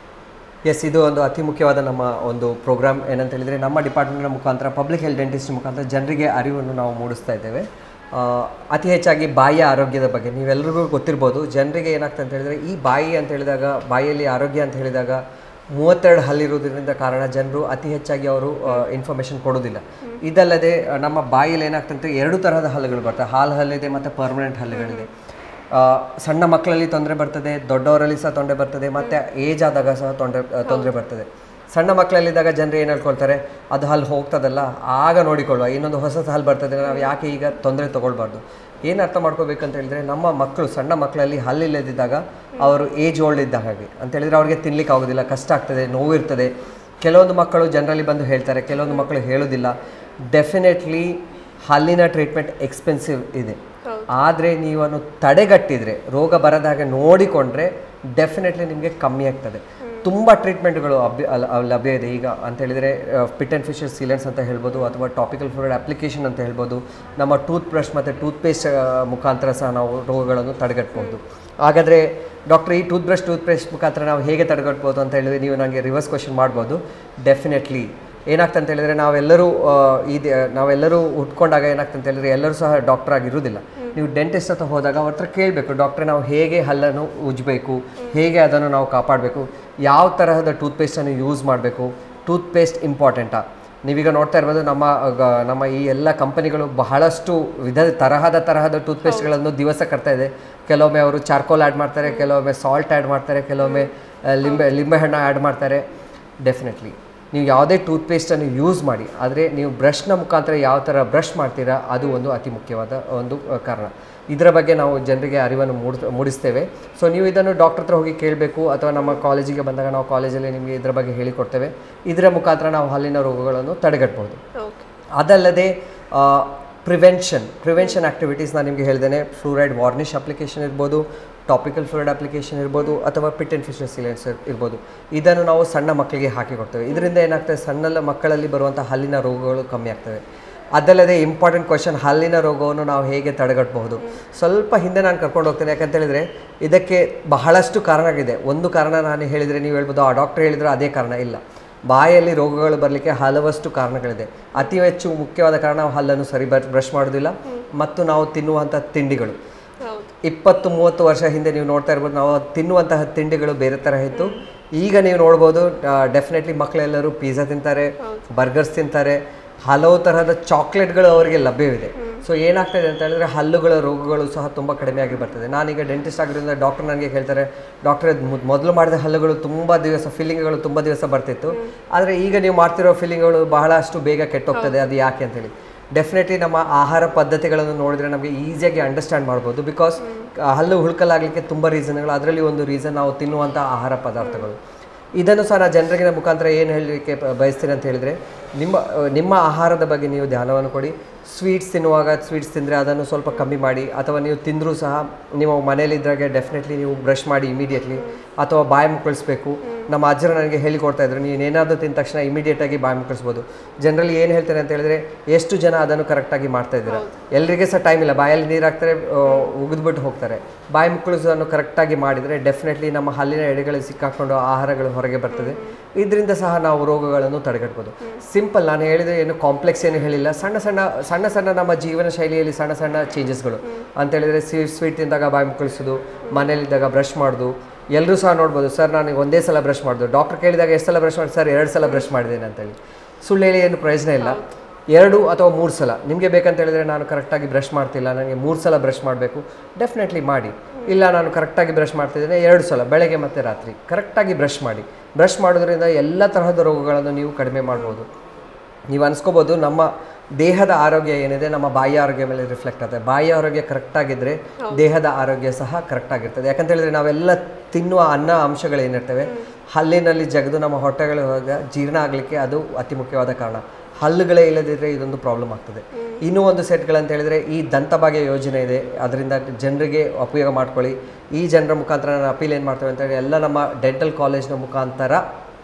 Speaker 2: ಎಸ್ ಇದು ಒಂದು ಅತಿ ಮುಖ್ಯವಾದ ನಮ್ಮ ಒಂದು ಪ್ರೋಗ್ರಾಮ್ ಏನಂತ ಹೇಳಿದರೆ ನಮ್ಮ ಡಿಪಾರ್ಟ್ಮೆಂಟ್ನ ಮುಖಾಂತರ ಪಬ್ಲಿಕ್ ಹೆಲ್ತ್ ಡೆಂಟಿಸ್ಟ್ ಮುಖಾಂತರ ಜನರಿಗೆ ಅರಿವನ್ನು ನಾವು ಮೂಡಿಸ್ತಾ ಇದ್ದೇವೆ ಆ, ಅತಿ ಹೆಚ್ಚಾಗಿ ಬಾಯಿಯ ಆರೋಗ್ಯದ ಬಗ್ಗೆ ನೀವೆಲ್ಲರಿಗೂ ಗೊತ್ತಿರ್ಬೋದು ಜನರಿಗೆ ಏನಾಗ್ತದೆ ಅಂತ ಹೇಳಿದರೆ ಈ ಬಾಯಿ ಅಂತ ಹೇಳಿದಾಗ ಬಾಯಿಯಲ್ಲಿ ಆರೋಗ್ಯ ಅಂತ ಹೇಳಿದಾಗ ಮೂವತ್ತೆರಡು ಹಲ್ಲಿರುವುದರಿಂದ ಕಾರಣ ಜನರು ಅತಿ ಹೆಚ್ಚಾಗಿ ಅವರು ಇನ್ಫಾರ್ಮೇಷನ್ ಕೊಡೋದಿಲ್ಲ ಇದಲ್ಲದೆ ಆ, ನಮ್ಮ ಬಾಯಿಯಲ್ಲಿ ಏನಾಗ್ತದೆ ಅಂತ ಎರಡು ತರಹದ ಹಲ್ಲುಗಳು ಬರ್ತವೆ ಹಾಲು ಹಲ್ಲಿದೆ ಮತ್ತು ಪರ್ಮನೆಂಟ್ ಹಲ್ಲುಗಳಿದೆ ಆ, ಸಣ್ಣ ಮಕ್ಕಳಲ್ಲಿ ತೊಂದರೆ ಬರ್ತದೆ ದೊಡ್ಡವರಲ್ಲಿ ಸಹ ತೊಂದರೆ ಬರ್ತದೆ ಮತ್ತು ಏಜ್ ಆದಾಗ ಸಹ ತೊಂದರೆ ತೊಂದರೆ ಬರ್ತದೆ ಸಣ್ಣ ಮಕ್ಕಳಲ್ಲಿದ್ದಾಗ ಜನರು ಏನು ಹೇಳ್ಕೊಳ್ತಾರೆ ಅದು ಹಲ್ಲು ಹೋಗ್ತದಲ್ಲ ಆಗ ನೋಡಿಕೊಳ್ಳುವ ಇನ್ನೊಂದು ಹೊಸ ಹಲ್ಲು ಬರ್ತದೆ ನಾವು ಯಾಕೆ ಈಗ ತೊಂದರೆ ತೊಗೊಳ್ಬಾರ್ದು ಏನು ಅರ್ಥ ಮಾಡ್ಕೋಬೇಕಂತ ಹೇಳಿದ್ರೆ ನಮ್ಮ ಮಕ್ಕಳು ಸಣ್ಣ ಮಕ್ಕಳಲ್ಲಿ ಹಲ್ಲಿಲ್ಲದಿದ್ದಾಗ ಅವರು ಏಜ್ ಓಲ್ಡ್ ಇದ್ದ ಹಾಗೆ ಅಂತ ಹೇಳಿದ್ರೆ ಅವ್ರಿಗೆ ತಿನ್ಲಿಕ್ಕೆ ಆಗೋದಿಲ್ಲ ಕಷ್ಟ ಆಗ್ತದೆ ನೋವಿರ್ತದೆ ಕೆಲವೊಂದು ಮಕ್ಕಳು ಜನರಲಿ ಬಂದು ಹೇಳ್ತಾರೆ ಕೆಲವೊಂದು ಮಕ್ಕಳು ಹೇಳೋದಿಲ್ಲ ಡೆಫಿನೆಟ್ಲಿ ಹಲ್ಲಿನ ಟ್ರೀಟ್ಮೆಂಟ್ ಎಕ್ಸ್ಪೆನ್ಸಿವ್ ಇದೆ ಆದರೆ ನೀವನ್ನು ತಡೆಗಟ್ಟಿದರೆ ರೋಗ ಬರದ ಹಾಗೆ ನೋಡಿಕೊಂಡ್ರೆ ಡೆಫಿನೆಟ್ಲಿ ನಿಮಗೆ ಕಮ್ಮಿ ಆಗ್ತದೆ ತುಂಬ ಟ್ರೀಟ್ಮೆಂಟ್ಗಳು ಅಭ್ಯ ಅಲ್- ಅಲ್- ಲಭ್ಯ ಇದೆ ಈಗ ಅಂತ ಹೇಳಿದರೆ ಪಿಟ್ ಆ್ಯಂಡ್ ಫಿಶರ್ ಸೀಲೆನ್ಸ್ ಅಂತ ಹೇಳ್ಬೋದು ಅಥವಾ ಟಾಪಿಕಲ್ ಫ್ಲೂಯಿಡ್ ಅಪ್ಲಿಕೇಶನ್ ಅಂತ ಹೇಳ್ಬೋದು ನಮ್ಮ ಟೂತ್ ಬ್ರಷ್ ಮತ್ತು ಟೂತ್ ಪೇಸ್ಟ್ ಮುಖಾಂತರ ಸಹ ನಾವು ರೋಗಗಳನ್ನು ತಡೆಗಟ್ಬೋದು ಹಾಗಾದರೆ ಡಾಕ್ಟರ್ ಈ ಟೂತ್ ಬ್ರಷ್ ಟೂತ್ ಪೇಸ್ಟ್ ಮುಖಾಂತರ ನಾವು ಹೇಗೆ ತಡೆಗಟ್ಬೋದು ಅಂತ ಹೇಳಿದ್ರೆ ನೀವು ನನಗೆ ರಿವರ್ಸ್ ಕ್ವಶನ್ ಮಾಡ್ಬೋದು ಡೆಫಿನೆಟ್ಲಿ ಏನಾಗ್ತಂತ ಅಂತ ಹೇಳಿದ್ರೆ ನಾವೆಲ್ಲರೂ ಆ, ಇದು ನಾವೆಲ್ಲರೂ ಉಟ್ಕೊಂಡಾಗ ಏನಾಗ್ತಂತ ಅಂತ ಹೇಳಿದ್ರೆ ಎಲ್ಲರೂ ಸಹ ಡಾಕ್ಟರ್ ಆಗಿರುವುದಿಲ್ಲ ನೀವು ಡೆಂಟಿಸ್ಟ್ ಹತ್ರ ಹೋದಾಗ ಅವ್ರ ಹತ್ರ ಕೇಳಬೇಕು ಡಾಕ್ಟ್ರೆ ನಾವು ಹೇಗೆ ಹಲ್ಲನ್ನು ಉಜ್ಜಬೇಕು ಹೇಗೆ ಅದನ್ನು ನಾವು ಕಾಪಾಡಬೇಕು ಯಾವ ತರಹದ ಟೂತ್ಪೇಸ್ಟನ್ನು ಯೂಸ್ ಮಾಡಬೇಕು ಟೂತ್ಪೇಸ್ಟ್ ಇಂಪಾರ್ಟೆಂಟಾ ನೀವೀಗ ನೋಡ್ತಾ ಇರ್ಬೋದು ನಮ್ಮ ಗ- ನಮ್ಮ ಈ ಎಲ್ಲ ಕಂಪನಿಗಳು ಬಹಳಷ್ಟು ವಿಧ ತರಹದ ತರಹದ ಟೂತ್ಪೇಸ್ಟ್ಗಳನ್ನು ದಿವಸ ಕರ್ತಾ ಇದೆ ಕೆಲವೊಮ್ಮೆ ಅವರು ಚಾರ್ಕೋಲ್ ಆ್ಯಡ್ ಮಾಡ್ತಾರೆ ಕೆಲವೊಮ್ಮೆ ಸಾಲ್ಟ್ ಆ್ಯಡ್ ಮಾಡ್ತಾರೆ ಕೆಲವೊಮ್ಮೆ ಆ, ಲಿಂಬೆ ಲಿಂಬೆಹಣ್ಣು ಆ್ಯಡ್ ಮಾಡ್ತಾರೆ ಡೆಫಿನೆಟ್ಲಿ ನೀವು ಯಾವುದೇ ಟೂತ್ಪೇಸ್ಟನ್ನು ಯೂಸ್ ಮಾಡಿ ಆದರೆ ನೀವು ಬ್ರಷ್ನ ಮುಖಾಂತರ ಯಾವ ಥರ ಬ್ರಷ್ ಮಾಡ್ತೀರಾ ಅದು ಒಂದು ಅತಿ ಮುಖ್ಯವಾದ ಒಂದು ಆ, ಕಾರಣ ಇದರ ಬಗ್ಗೆ ನಾವು ಜನರಿಗೆ ಅರಿವನ್ನು ಮೂಡ್ ಮೂಡಿಸ್ತೇವೆ ಸೊ ನೀವು ಇದನ್ನು ಡಾಕ್ಟರ್ ಹತ್ರ ಹೋಗಿ ಕೇಳಬೇಕು ಅಥವಾ ನಮ್ಮ ಕಾಲೇಜಿಗೆ ಬಂದಾಗ ನಾವು ಕಾಲೇಜಲ್ಲಿ ನಿಮಗೆ ಇದರ ಬಗ್ಗೆ ಹೇಳಿಕೊಡ್ತೇವೆ ಇದರ ಮುಖಾಂತರ ನಾವು ಹಲ್ಲಿನ ರೋಗಗಳನ್ನು ತಡೆಗಟ್ಬೋದು
Speaker 1: ಓಕೆ
Speaker 2: ಅದಲ್ಲದೆ ಪ್ರಿವೆನ್ಷನ್ ಪ್ರಿವೆನ್ಷನ್ ಆ್ಯಕ್ಟಿವಿಟೀಸ್ ನಾನು ನಿಮಗೆ ಹೇಳ್ದೇನೆ ಫ್ಲೂರೈಡ್ ವಾರ್ನಿಷ್ ಅಪ್ಲಿಕೇಶನ್ ಇರ್ಬೋದು ಟಾಪಿಕಲ್ ಫ್ಲೂರೈಡ್ ಅಪ್ಲಿಕೇಶನ್ ಇರ್ಬೋದು ಅಥವಾ ಪಿಟ್ ಆ್ಯಂಡ್ ಫಿಶರ್ ಸಿಲೆನ್ಸ್ ಇರ್ಬೋದು ಇದನ್ನು ನಾವು ಸಣ್ಣ ಮಕ್ಕಳಿಗೆ ಹಾಕಿ ಕೊಡ್ತೇವೆ ಇದರಿಂದ ಏನಾಗ್ತದೆ ಸಣ್ಣ ಮಕ್ಕಳಲ್ಲಿ ಬರುವಂಥ ಹಲ್ಲಿನ ರೋಗಗಳು ಕಮ್ಮಿ ಆಗ್ತವೆ ಅದಲ್ಲದೆ ಇಂಪಾರ್ಟೆಂಟ್ ಕ್ವಶನ್ ಹಲ್ಲಿನ ರೋಗವನ್ನು ನಾವು ಹೇಗೆ ತಡೆಗಟ್ಟಬಹುದು ಸ್ವಲ್ಪ ಹಿಂದೆ ನಾನು ಕರ್ಕೊಂಡು ಹೋಗ್ತೇನೆ ಯಾಕಂತ ಹೇಳಿದರೆ ಇದಕ್ಕೆ ಬಹಳಷ್ಟು ಕಾರಣಗಳಿದೆ ಒಂದು ಕಾರಣ ನಾನು ಹೇಳಿದರೆ ನೀವು ಹೇಳ್ಬೋದು ಆ ಡಾಕ್ಟರ್ ಹೇಳಿದ್ರು ಅದೇ ಕಾರಣ ಇಲ್ಲ ಬಾಯಲ್ಲಿ ರೋಗಗಳು ಬರಲಿಕ್ಕೆ ಹಲವಷ್ಟು ಕಾರಣಗಳಿದೆ ಅತಿ ಹೆಚ್ಚು ಮುಖ್ಯವಾದ ಕಾರಣ ನಾವು ಹಲ್ಲನ್ನು ಸರಿ ಬರ್ ಬ್ರಷ್ ಮಾಡೋದಿಲ್ಲ ಮತ್ತು ನಾವು ತಿನ್ನುವಂಥ ತಿಂಡಿಗಳು
Speaker 1: ಹೌದು
Speaker 2: ಇಪ್ಪತ್ತು ಮೂವತ್ತು ವರ್ಷ ಹಿಂದೆ ನೀವು ನೋಡ್ತಾ ಇರ್ಬೋದು ನಾವು ತಿನ್ನುವಂತಹ ತಿಂಡಿಗಳು ಬೇರೆ ಥರ ಇತ್ತು ಈಗ ನೀವು ನೋಡ್ಬೋದು ಡೆಫಿನೆಟ್ಲಿ ಮಕ್ಕಳೆಲ್ಲರೂ ಪಿಜ್ಜಾ ತಿಂತಾರೆ ಬರ್ಗರ್ಸ್ ತಿಂತಾರೆ ಹಲವು ತರಹದ ಚಾಕ್ಲೇಟ್ಗಳು ಅವರಿಗೆ ಲಭ್ಯವಿದೆ ಸೊ ಏನಾಗ್ತದೆ ಅಂತ ಹೇಳಿದ್ರೆ ಹಲ್ಲುಗಳ ರೋಗಗಳು ಸಹ ತುಂಬ ಕಡಿಮೆ ಆಗಿ ಬರ್ತದೆ ನಾನೀಗ ಡೆಂಟಿಸ್ಟ್ ಆಗಿರೋದ್ರಿಂದ ಡಾಕ್ಟರ್ ನನಗೆ ಹೇಳ್ತಾರೆ ಡಾಕ್ಟರ್ ಮೊದಲು ಮಾಡಿದ ಹಲ್ಲುಗಳು ತುಂಬ ದಿವಸ ಫಿಲ್ಲಿಂಗ್ಗಳು ತುಂಬ ದಿವಸ ಬರ್ತಿತ್ತು ಆದರೆ ಈಗ ನೀವು ಮಾಡ್ತಿರೋ ಫಿಲ್ಲಿಂಗ್ಗಳು ಬಹಳಷ್ಟು ಬೇಗ ಕೆಟ್ಟೋಗ್ತದೆ ಅದು ಯಾಕೆ ಅಂತೇಳಿ ಡೆಫಿನೆಟ್ಲಿ ನಮ್ಮ ಆಹಾರ ಪದ್ಧತಿಗಳನ್ನು ನೋಡಿದ್ರೆ ನಮಗೆ ಈಸಿಯಾಗಿ ಅಂಡರ್ಸ್ಟ್ಯಾಂಡ್ ಮಾಡ್ಬೋದು ಬಿಕಾಸ್ ಹಲ್ಲು ಹುಳ್ಕಲಾಗಲಿಕ್ಕೆ ತುಂಬ ರೀಸನ್ಗಳು ಅದರಲ್ಲಿ ಒಂದು ರೀಸನ್ ನಾವು ತಿನ್ನುವಂಥ ಆಹಾರ ಪದಾರ್ಥಗಳು ಇದನ್ನು ಸಹ ನಾನು ಜನರಿಗೆ ಮುಖಾಂತರ ಏನು ಹೇಳಲಿಕ್ಕೆ ಪ- ಬಯಸ್ತೀನಿ ಅಂತ ಹೇಳಿದರೆ ನಿಮ್ಮ ನಿಮ್ಮ ಆಹಾರದ ಬಗ್ಗೆ ನೀವು ಧ್ಯಾನವನ್ನು ಕೊಡಿ ಸ್ವೀಟ್ಸ್ ತಿನ್ನುವಾಗ ಸ್ವೀಟ್ಸ್ ತಿಂದರೆ ಅದನ್ನು ಸ್ವಲ್ಪ ಕಮ್ಮಿ ಮಾಡಿ ಅಥವಾ ನೀವು ತಿಂದರೂ ಸಹ ನೀವು ಮನೇಲಿದ್ದಾಗ ಡೆಫಿನೆಟ್ಲಿ ನೀವು ಬ್ರಷ್ ಮಾಡಿ ಇಮಿಡಿಯೇಟ್ಲಿ ಅಥವಾ ಬಾಯಿ ಮುಕ್ಕಳಿಸ್ಬೇಕು ನಮ್ಮ ಅಜ್ಜರು ನನಗೆ ಹೇಳಿಕೊಡ್ತಾ ಇದ್ರು ನೀನು ಏನಾದರೂ ತಿಂದ ತಕ್ಷಣ ಇಮಿಡಿಯೇಟಾಗಿ ಬಾಯಿ ಮುಕ್ಕಳಿಸ್ಬೋದು ಜನರಲಿ ಏನು ಹೇಳ್ತಾರೆ ಅಂತ ಹೇಳಿದ್ರೆ ಎಷ್ಟು ಜನ ಅದನ್ನು ಕರೆಕ್ಟಾಗಿ ಮಾಡ್ತಾ ಇದ್ದೀರಾ ಎಲ್ಲರಿಗೆ ಸಹ ಟೈಮ್ ಇಲ್ಲ ಬಾಯಲ್ಲಿ ನೀರು ಹಾಕ್ತಾರೆ ಉಗಿದ್ಬಿಟ್ಟು ಹೋಗ್ತಾರೆ ಬಾಯಿ ಮುಕ್ಕಳಿಸೋದನ್ನು ಕರೆಕ್ಟಾಗಿ ಮಾಡಿದರೆ ಡೆಫಿನೆಟ್ಲಿ ನಮ್ಮ ಹಲ್ಲಿನ ಎಡೆಗಳಿಗೆ ಸಿಕ್ಕಾಕೊಂಡು ಆಹಾರಗಳು ಹೊರಗೆ ಬರ್ತದೆ ಇದರಿಂದ ಸಹ ನಾವು ರೋಗಗಳನ್ನು ತಡೆಗಟ್ಬೋದು ಸಿಂಪಲ್ ನಾನು ಹೇಳಿದ್ರೆ ಏನು ಕಾಂಪ್ಲೆಕ್ಸ್ ಏನು ಹೇಳಿಲ್ಲ ಸಣ್ಣ ಸಣ್ಣ ಸಣ್ಣ ಸಣ್ಣ ನಮ್ಮ ಜೀವನ ಶೈಲಿಯಲ್ಲಿ ಸಣ್ಣ ಸಣ್ಣ ಚೇಂಜಸ್ಗಳು ಅಂತ ಹೇಳಿದ್ರೆ ಸ್ವೀಟ್ ಸ್ವೀಟ್ ತಿಂದಾಗ ಬಾಯಿ ಮುಕ್ಕಳಿಸೋದು ಮನೇಲಿದ್ದಾಗ ಬ್ರಷ್ ಮಾಡೋದು ಎಲ್ಲರೂ ಸಹ ನೋಡ್ಬೋದು ಸರ್ ನನಗೆ ಒಂದೇ ಸಲ ಬ್ರಷ್ ಮಾಡೋದು ಡಾಕ್ಟರ್ ಕೇಳಿದಾಗ ಎಷ್ಟು ಸಲ ಬ್ರಷ್ ಮಾಡಿ ಸರ್ ಎರಡು ಸಲ ಬ್ರಷ್ ಮಾಡಿದ್ದೇನೆ ಅಂತೇಳಿ ಸುಳ್ಳು ಹೇಳಿ ಏನು ಪ್ರಯೋಜನ ಇಲ್ಲ ಎರಡು ಅಥವಾ ಮೂರು ಸಲ ನಿಮಗೆ ಬೇಕಂತ ಹೇಳಿದ್ರೆ ನಾನು ಕರೆಕ್ಟಾಗಿ ಬ್ರಷ್ ಮಾಡ್ತಿಲ್ಲ ನನಗೆ ಮೂರು ಸಲ ಬ್ರಷ್ ಮಾಡಬೇಕು ಡೆಫಿನೆಟ್ಲಿ ಮಾಡಿ ಇಲ್ಲ ನಾನು ಕರೆಕ್ಟಾಗಿ ಬ್ರಷ್ ಮಾಡ್ತಿದ್ದೇನೆ ಎರಡು ಸಲ ಬೆಳಗ್ಗೆ ಮತ್ತು ರಾತ್ರಿ ಕರೆಕ್ಟಾಗಿ ಬ್ರಷ್ ಮಾಡಿ ಬ್ರಷ್ ಮಾಡೋದ್ರಿಂದ ಎಲ್ಲ ತರಹದ ರೋಗಗಳನ್ನು ನೀವು ಕಡಿಮೆ ಮಾಡ್ಬೋದು ನೀವು ಅನ್ಸ್ಕೋಬೋದು ನಮ್ಮ ದೇಹದ ಆರೋಗ್ಯ ಏನಿದೆ ನಮ್ಮ ಬಾಹ್ಯ ಆರೋಗ್ಯ ಮೇಲೆ ರಿಫ್ಲೆಕ್ಟ್ ಆಗುತ್ತೆ ಬಾಹ್ಯ ಆರೋಗ್ಯ ಕರೆಕ್ಟ್ ಆಗಿದ್ರೆ ದೇಹದ ಆರೋಗ್ಯ ಸಹ ಕರೆಕ್ಟ್ ಆಗಿರ್ತದೆ ಯಾಕಂತ ಹೇಳಿದ್ರೆ ನಾವೆಲ್ಲ ತಿನ್ನುವ ಅನ್ನ ಅಂಶಗಳು ಏನಿರ್ತವೆ ಹಲ್ಲಿನಲ್ಲಿ ಜಗದು ನಮ್ಮ ಹೊಟ್ಟೆಗಳು ಹೋಗ ಜೀರ್ಣ ಆಗಲಿಕ್ಕೆ ಅದು ಅತಿ ಮುಖ್ಯವಾದ ಕಾರಣ ಹಲ್ಲುಗಳೇ ಇಲ್ಲದಿದ್ದರೆ ಇದೊಂದು ಪ್ರಾಬ್ಲಮ್ ಆಗ್ತದೆ ಇನ್ನೂ ಒಂದು ಸೆಟ್ಗಳಂತ ಹೇಳಿದ್ರೆ ಈ ದಂತಭಾಗ್ಯ ಯೋಜನೆ ಇದೆ ಅದರಿಂದ ಜನರಿಗೆ ಉಪಯೋಗ ಮಾಡ್ಕೊಳ್ಳಿ ಈ ಜನರ ಮುಖಾಂತರ ನಾನು ಅಪೀಲ್ ಏನು ಮಾಡ್ತೇವೆ ಅಂತ ಹೇಳಿ ಎಲ್ಲ ನಮ್ಮ ಡೆಂಟಲ್ ಕಾಲೇಜ್ನ ಮುಖಾಂತರ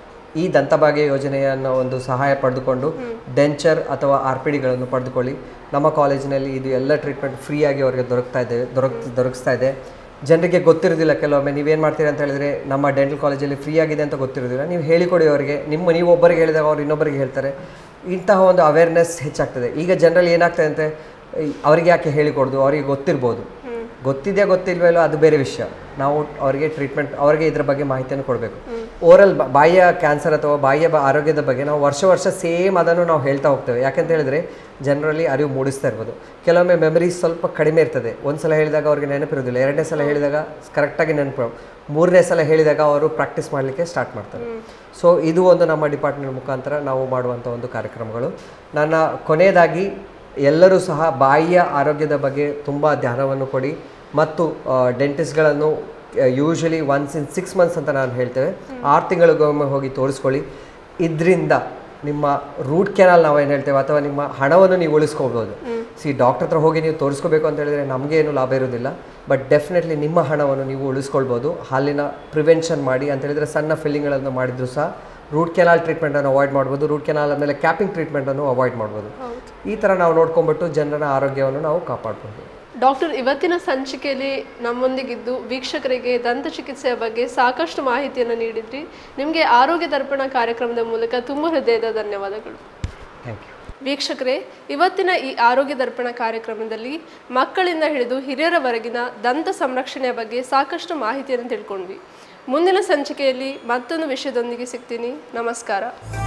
Speaker 2: ಈ ದಂತಭಾಗ್ಯ ಯೋಜನೆಯನ್ನು ಒಂದು ಸಹಾಯ ಪಡೆದುಕೊಂಡು ಡೆಂಚರ್ ಅಥವಾ ಆರ್ ಪಿ ಡಿಗಳನ್ನು ಪಡೆದುಕೊಳ್ಳಿ ನಮ್ಮ ಕಾಲೇಜಿನಲ್ಲಿ ಇದು ಎಲ್ಲ ಟ್ರೀಟ್ಮೆಂಟ್ ಫ್ರೀಯಾಗಿ ಅವರಿಗೆ ದೊರಕ್ತಾ ಇದೆ ದೊರಕ್ ದೊರಕಿಸ್ತಾ ಇದೆ ಜನರಿಗೆ ಗೊತ್ತಿರೋದಿಲ್ಲ ಕೆಲವೊಮ್ಮೆ ನೀವೇನು ಮಾಡ್ತೀರಿ ಅಂತ ಹೇಳಿದ್ರೆ ನಮ್ಮ ಡೆಂಟಲ್ ಕಾಲೇಜಲ್ಲಿ ಫ್ರೀ ಆಗಿದೆ ಅಂತ ಗೊತ್ತಿರೋದಿಲ್ಲ ನೀವು ಹೇಳಿಕೊಡಿ ಅವರಿಗೆ ನಿಮ್ಮ ನೀವು ಒಬ್ಬರಿಗೆ ಹೇಳಿದಾಗ ಅವ್ರು ಇನ್ನೊಬ್ಬರಿಗೆ ಹೇಳ್ತಾರೆ ಇಂತಹ ಒಂದು ಅವೇರ್ನೆಸ್ ಹೆಚ್ಚಾಗ್ತದೆ ಈಗ ಜನರಲ್ಲಿ ಏನಾಗ್ತದೆ ಅಂತ ಅವರಿಗೆ ಯಾಕೆ ಹೇಳಿಕೊಡೋದು ಅವರಿಗೆ ಗೊತ್ತಿರ್ಬೋದು ಗೊತ್ತಿದೆಯಾ ಗೊತ್ತಿಲ್ವಲ್ಲೋ ಅದು ಬೇರೆ ವಿಷಯ ನಾವು ಅವರಿಗೆ ಟ್ರೀಟ್ಮೆಂಟ್ ಅವರಿಗೆ ಇದ್ರ ಬಗ್ಗೆ ಮಾಹಿತಿಯನ್ನು ಕೊಡಬೇಕು ಓರಲ್ ಬಾಯಿಯ ಕ್ಯಾನ್ಸರ್ ಅಥವಾ ಬಾಯಿಯ ಬ- ಆರೋಗ್ಯದ ಬಗ್ಗೆ ನಾವು ವರ್ಷ ವರ್ಷ ಸೇಮ್ ಅದನ್ನು ನಾವು ಹೇಳ್ತಾ ಹೋಗ್ತೇವೆ ಯಾಕಂತ ಹೇಳಿದ್ರೆ ಜನರಲ್ಲಿ ಅರಿವು ಮೂಡಿಸ್ತಾ ಇರ್ಬೋದು ಕೆಲವೊಮ್ಮೆ ಮೆಮರೀಸ್ ಸ್ವಲ್ಪ ಕಡಿಮೆ ಇರ್ತದೆ ಒಂದು ಸಲ ಹೇಳಿದಾಗ ಅವ್ರಿಗೆ ನೆನಪಿರೋದಿಲ್ಲ ಎರಡನೇ ಸಲ ಹೇಳಿದಾಗ ಕರೆಕ್ಟಾಗಿ ನೆನಪು ಮೂರನೇ ಸಲ ಹೇಳಿದಾಗ ಅವರು ಪ್ರಾಕ್ಟೀಸ್ ಮಾಡಲಿಕ್ಕೆ ಸ್ಟಾರ್ಟ್ ಮಾಡ್ತಾರೆ ಸೊ ಇದು ಒಂದು ನಮ್ಮ ಡಿಪಾರ್ಟ್ಮೆಂಟ್ ಮುಖಾಂತರ ನಾವು ಮಾಡುವಂಥ ಒಂದು ಕಾರ್ಯಕ್ರಮಗಳು ನನ್ನ ಕೊನೆಯದಾಗಿ ಎಲ್ಲರೂ ಸಹ ಬಾಯಿಯ ಆರೋಗ್ಯದ ಬಗ್ಗೆ ತುಂಬ ಧ್ಯಾನವನ್ನು ಕೊಡಿ ಮತ್ತು ಡೆಂಟಿಸ್ಟ್ಗಳನ್ನು usually once in six months ಅಂತ ನಾನು ಹೇಳ್ತೇವೆ ಆರು ತಿಂಗಳಿಗೊಮ್ಮೆ ಹೋಗಿ ತೋರಿಸ್ಕೊಳ್ಳಿ ಇದರಿಂದ ನಿಮ್ಮ ರೂಟ್ ಕೆನಾಲ್ ನಾವು ಏನು ಹೇಳ್ತೇವೆ ಅಥವಾ ನಿಮ್ಮ ಹಣವನ್ನು ನೀವು ಉಳಿಸ್ಕೋಬೋದು ಸಿ ಡಾಕ್ಟರ್ ಹತ್ರ ಹೋಗಿ ನೀವು ತೋರಿಸ್ಕೋಬೇಕು ಅಂತ ಹೇಳಿದ್ರೆ ನಮಗೆ ಏನು ಲಾಭ ಇರೋದಿಲ್ಲ ಬಟ್ ಡೆಫಿನೆಟ್ಲಿ ನಿಮ್ಮ ಹಣವನ್ನು ನೀವು ಉಳಿಸ್ಕೊಳ್ಬೋದು ಹಾಲಿನ ಪ್ರಿವೆನ್ಷನ್ ಮಾಡಿ ಅಂತ ಹೇಳಿದ್ರೆ ಸಣ್ಣ ಫಿಲ್ಲಿಂಗ್ಗಳನ್ನು ಮಾಡಿದ್ರು ಸಹ ರೂಟ್ ಕೆನಾಲ್ ಟ್ರೀಟ್ಮೆಂಟನ್ನು ಅವಾಯ್ಡ್ ಮಾಡ್ಬೋದು ರೂಟ್ ಕೆನಾಲ್ ಆದಮೇಲೆ ಕ್ಯಾಪಿಂಗ್ ಟ್ರೀಟ್ಮೆಂಟನ್ನು ಅವಾಯ್ಡ್ ಮಾಡ್ಬೋದು ಈ ಥರ ನಾವು ನೋಡ್ಕೊಂಡ್ಬಿಟ್ಟು ಜನರ ಆರೋಗ್ಯವನ್ನು ನಾವು ಕಾಪಾಡ್ಬೋದು
Speaker 1: ಡಾಕ್ಟರ್ ಇವತ್ತಿನ ಸಂಚಿಕೆಯಲ್ಲಿ ನಮ್ಮೊಂದಿಗಿದ್ದು ವೀಕ್ಷಕರಿಗೆ ದಂತ ಚಿಕಿತ್ಸೆಯ ಬಗ್ಗೆ ಸಾಕಷ್ಟು ಮಾಹಿತಿಯನ್ನು ನೀಡಿದ್ರಿ ನಿಮಗೆ ಆರೋಗ್ಯ ದರ್ಪಣ ಕಾರ್ಯಕ್ರಮದ ಮೂಲಕ ತುಂಬ ಹೃದಯದ ಧನ್ಯವಾದಗಳು
Speaker 2: ಥ್ಯಾಂಕ್ ಯು
Speaker 1: ವೀಕ್ಷಕರೇ ಇವತ್ತಿನ ಈ ಆರೋಗ್ಯ ದರ್ಪಣ ಕಾರ್ಯಕ್ರಮದಲ್ಲಿ ಮಕ್ಕಳಿಂದ ಹಿಡಿದು ಹಿರಿಯರವರೆಗಿನ ದಂತ ಸಂರಕ್ಷಣೆಯ ಬಗ್ಗೆ ಸಾಕಷ್ಟು ಮಾಹಿತಿಯನ್ನು ತಿಳ್ಕೊಂಡ್ವಿ ಮುಂದಿನ ಸಂಚಿಕೆಯಲ್ಲಿ ಮತ್ತೊಂದು ವಿಷಯದೊಂದಿಗೆ ಸಿಗ್ತೀನಿ ನಮಸ್ಕಾರ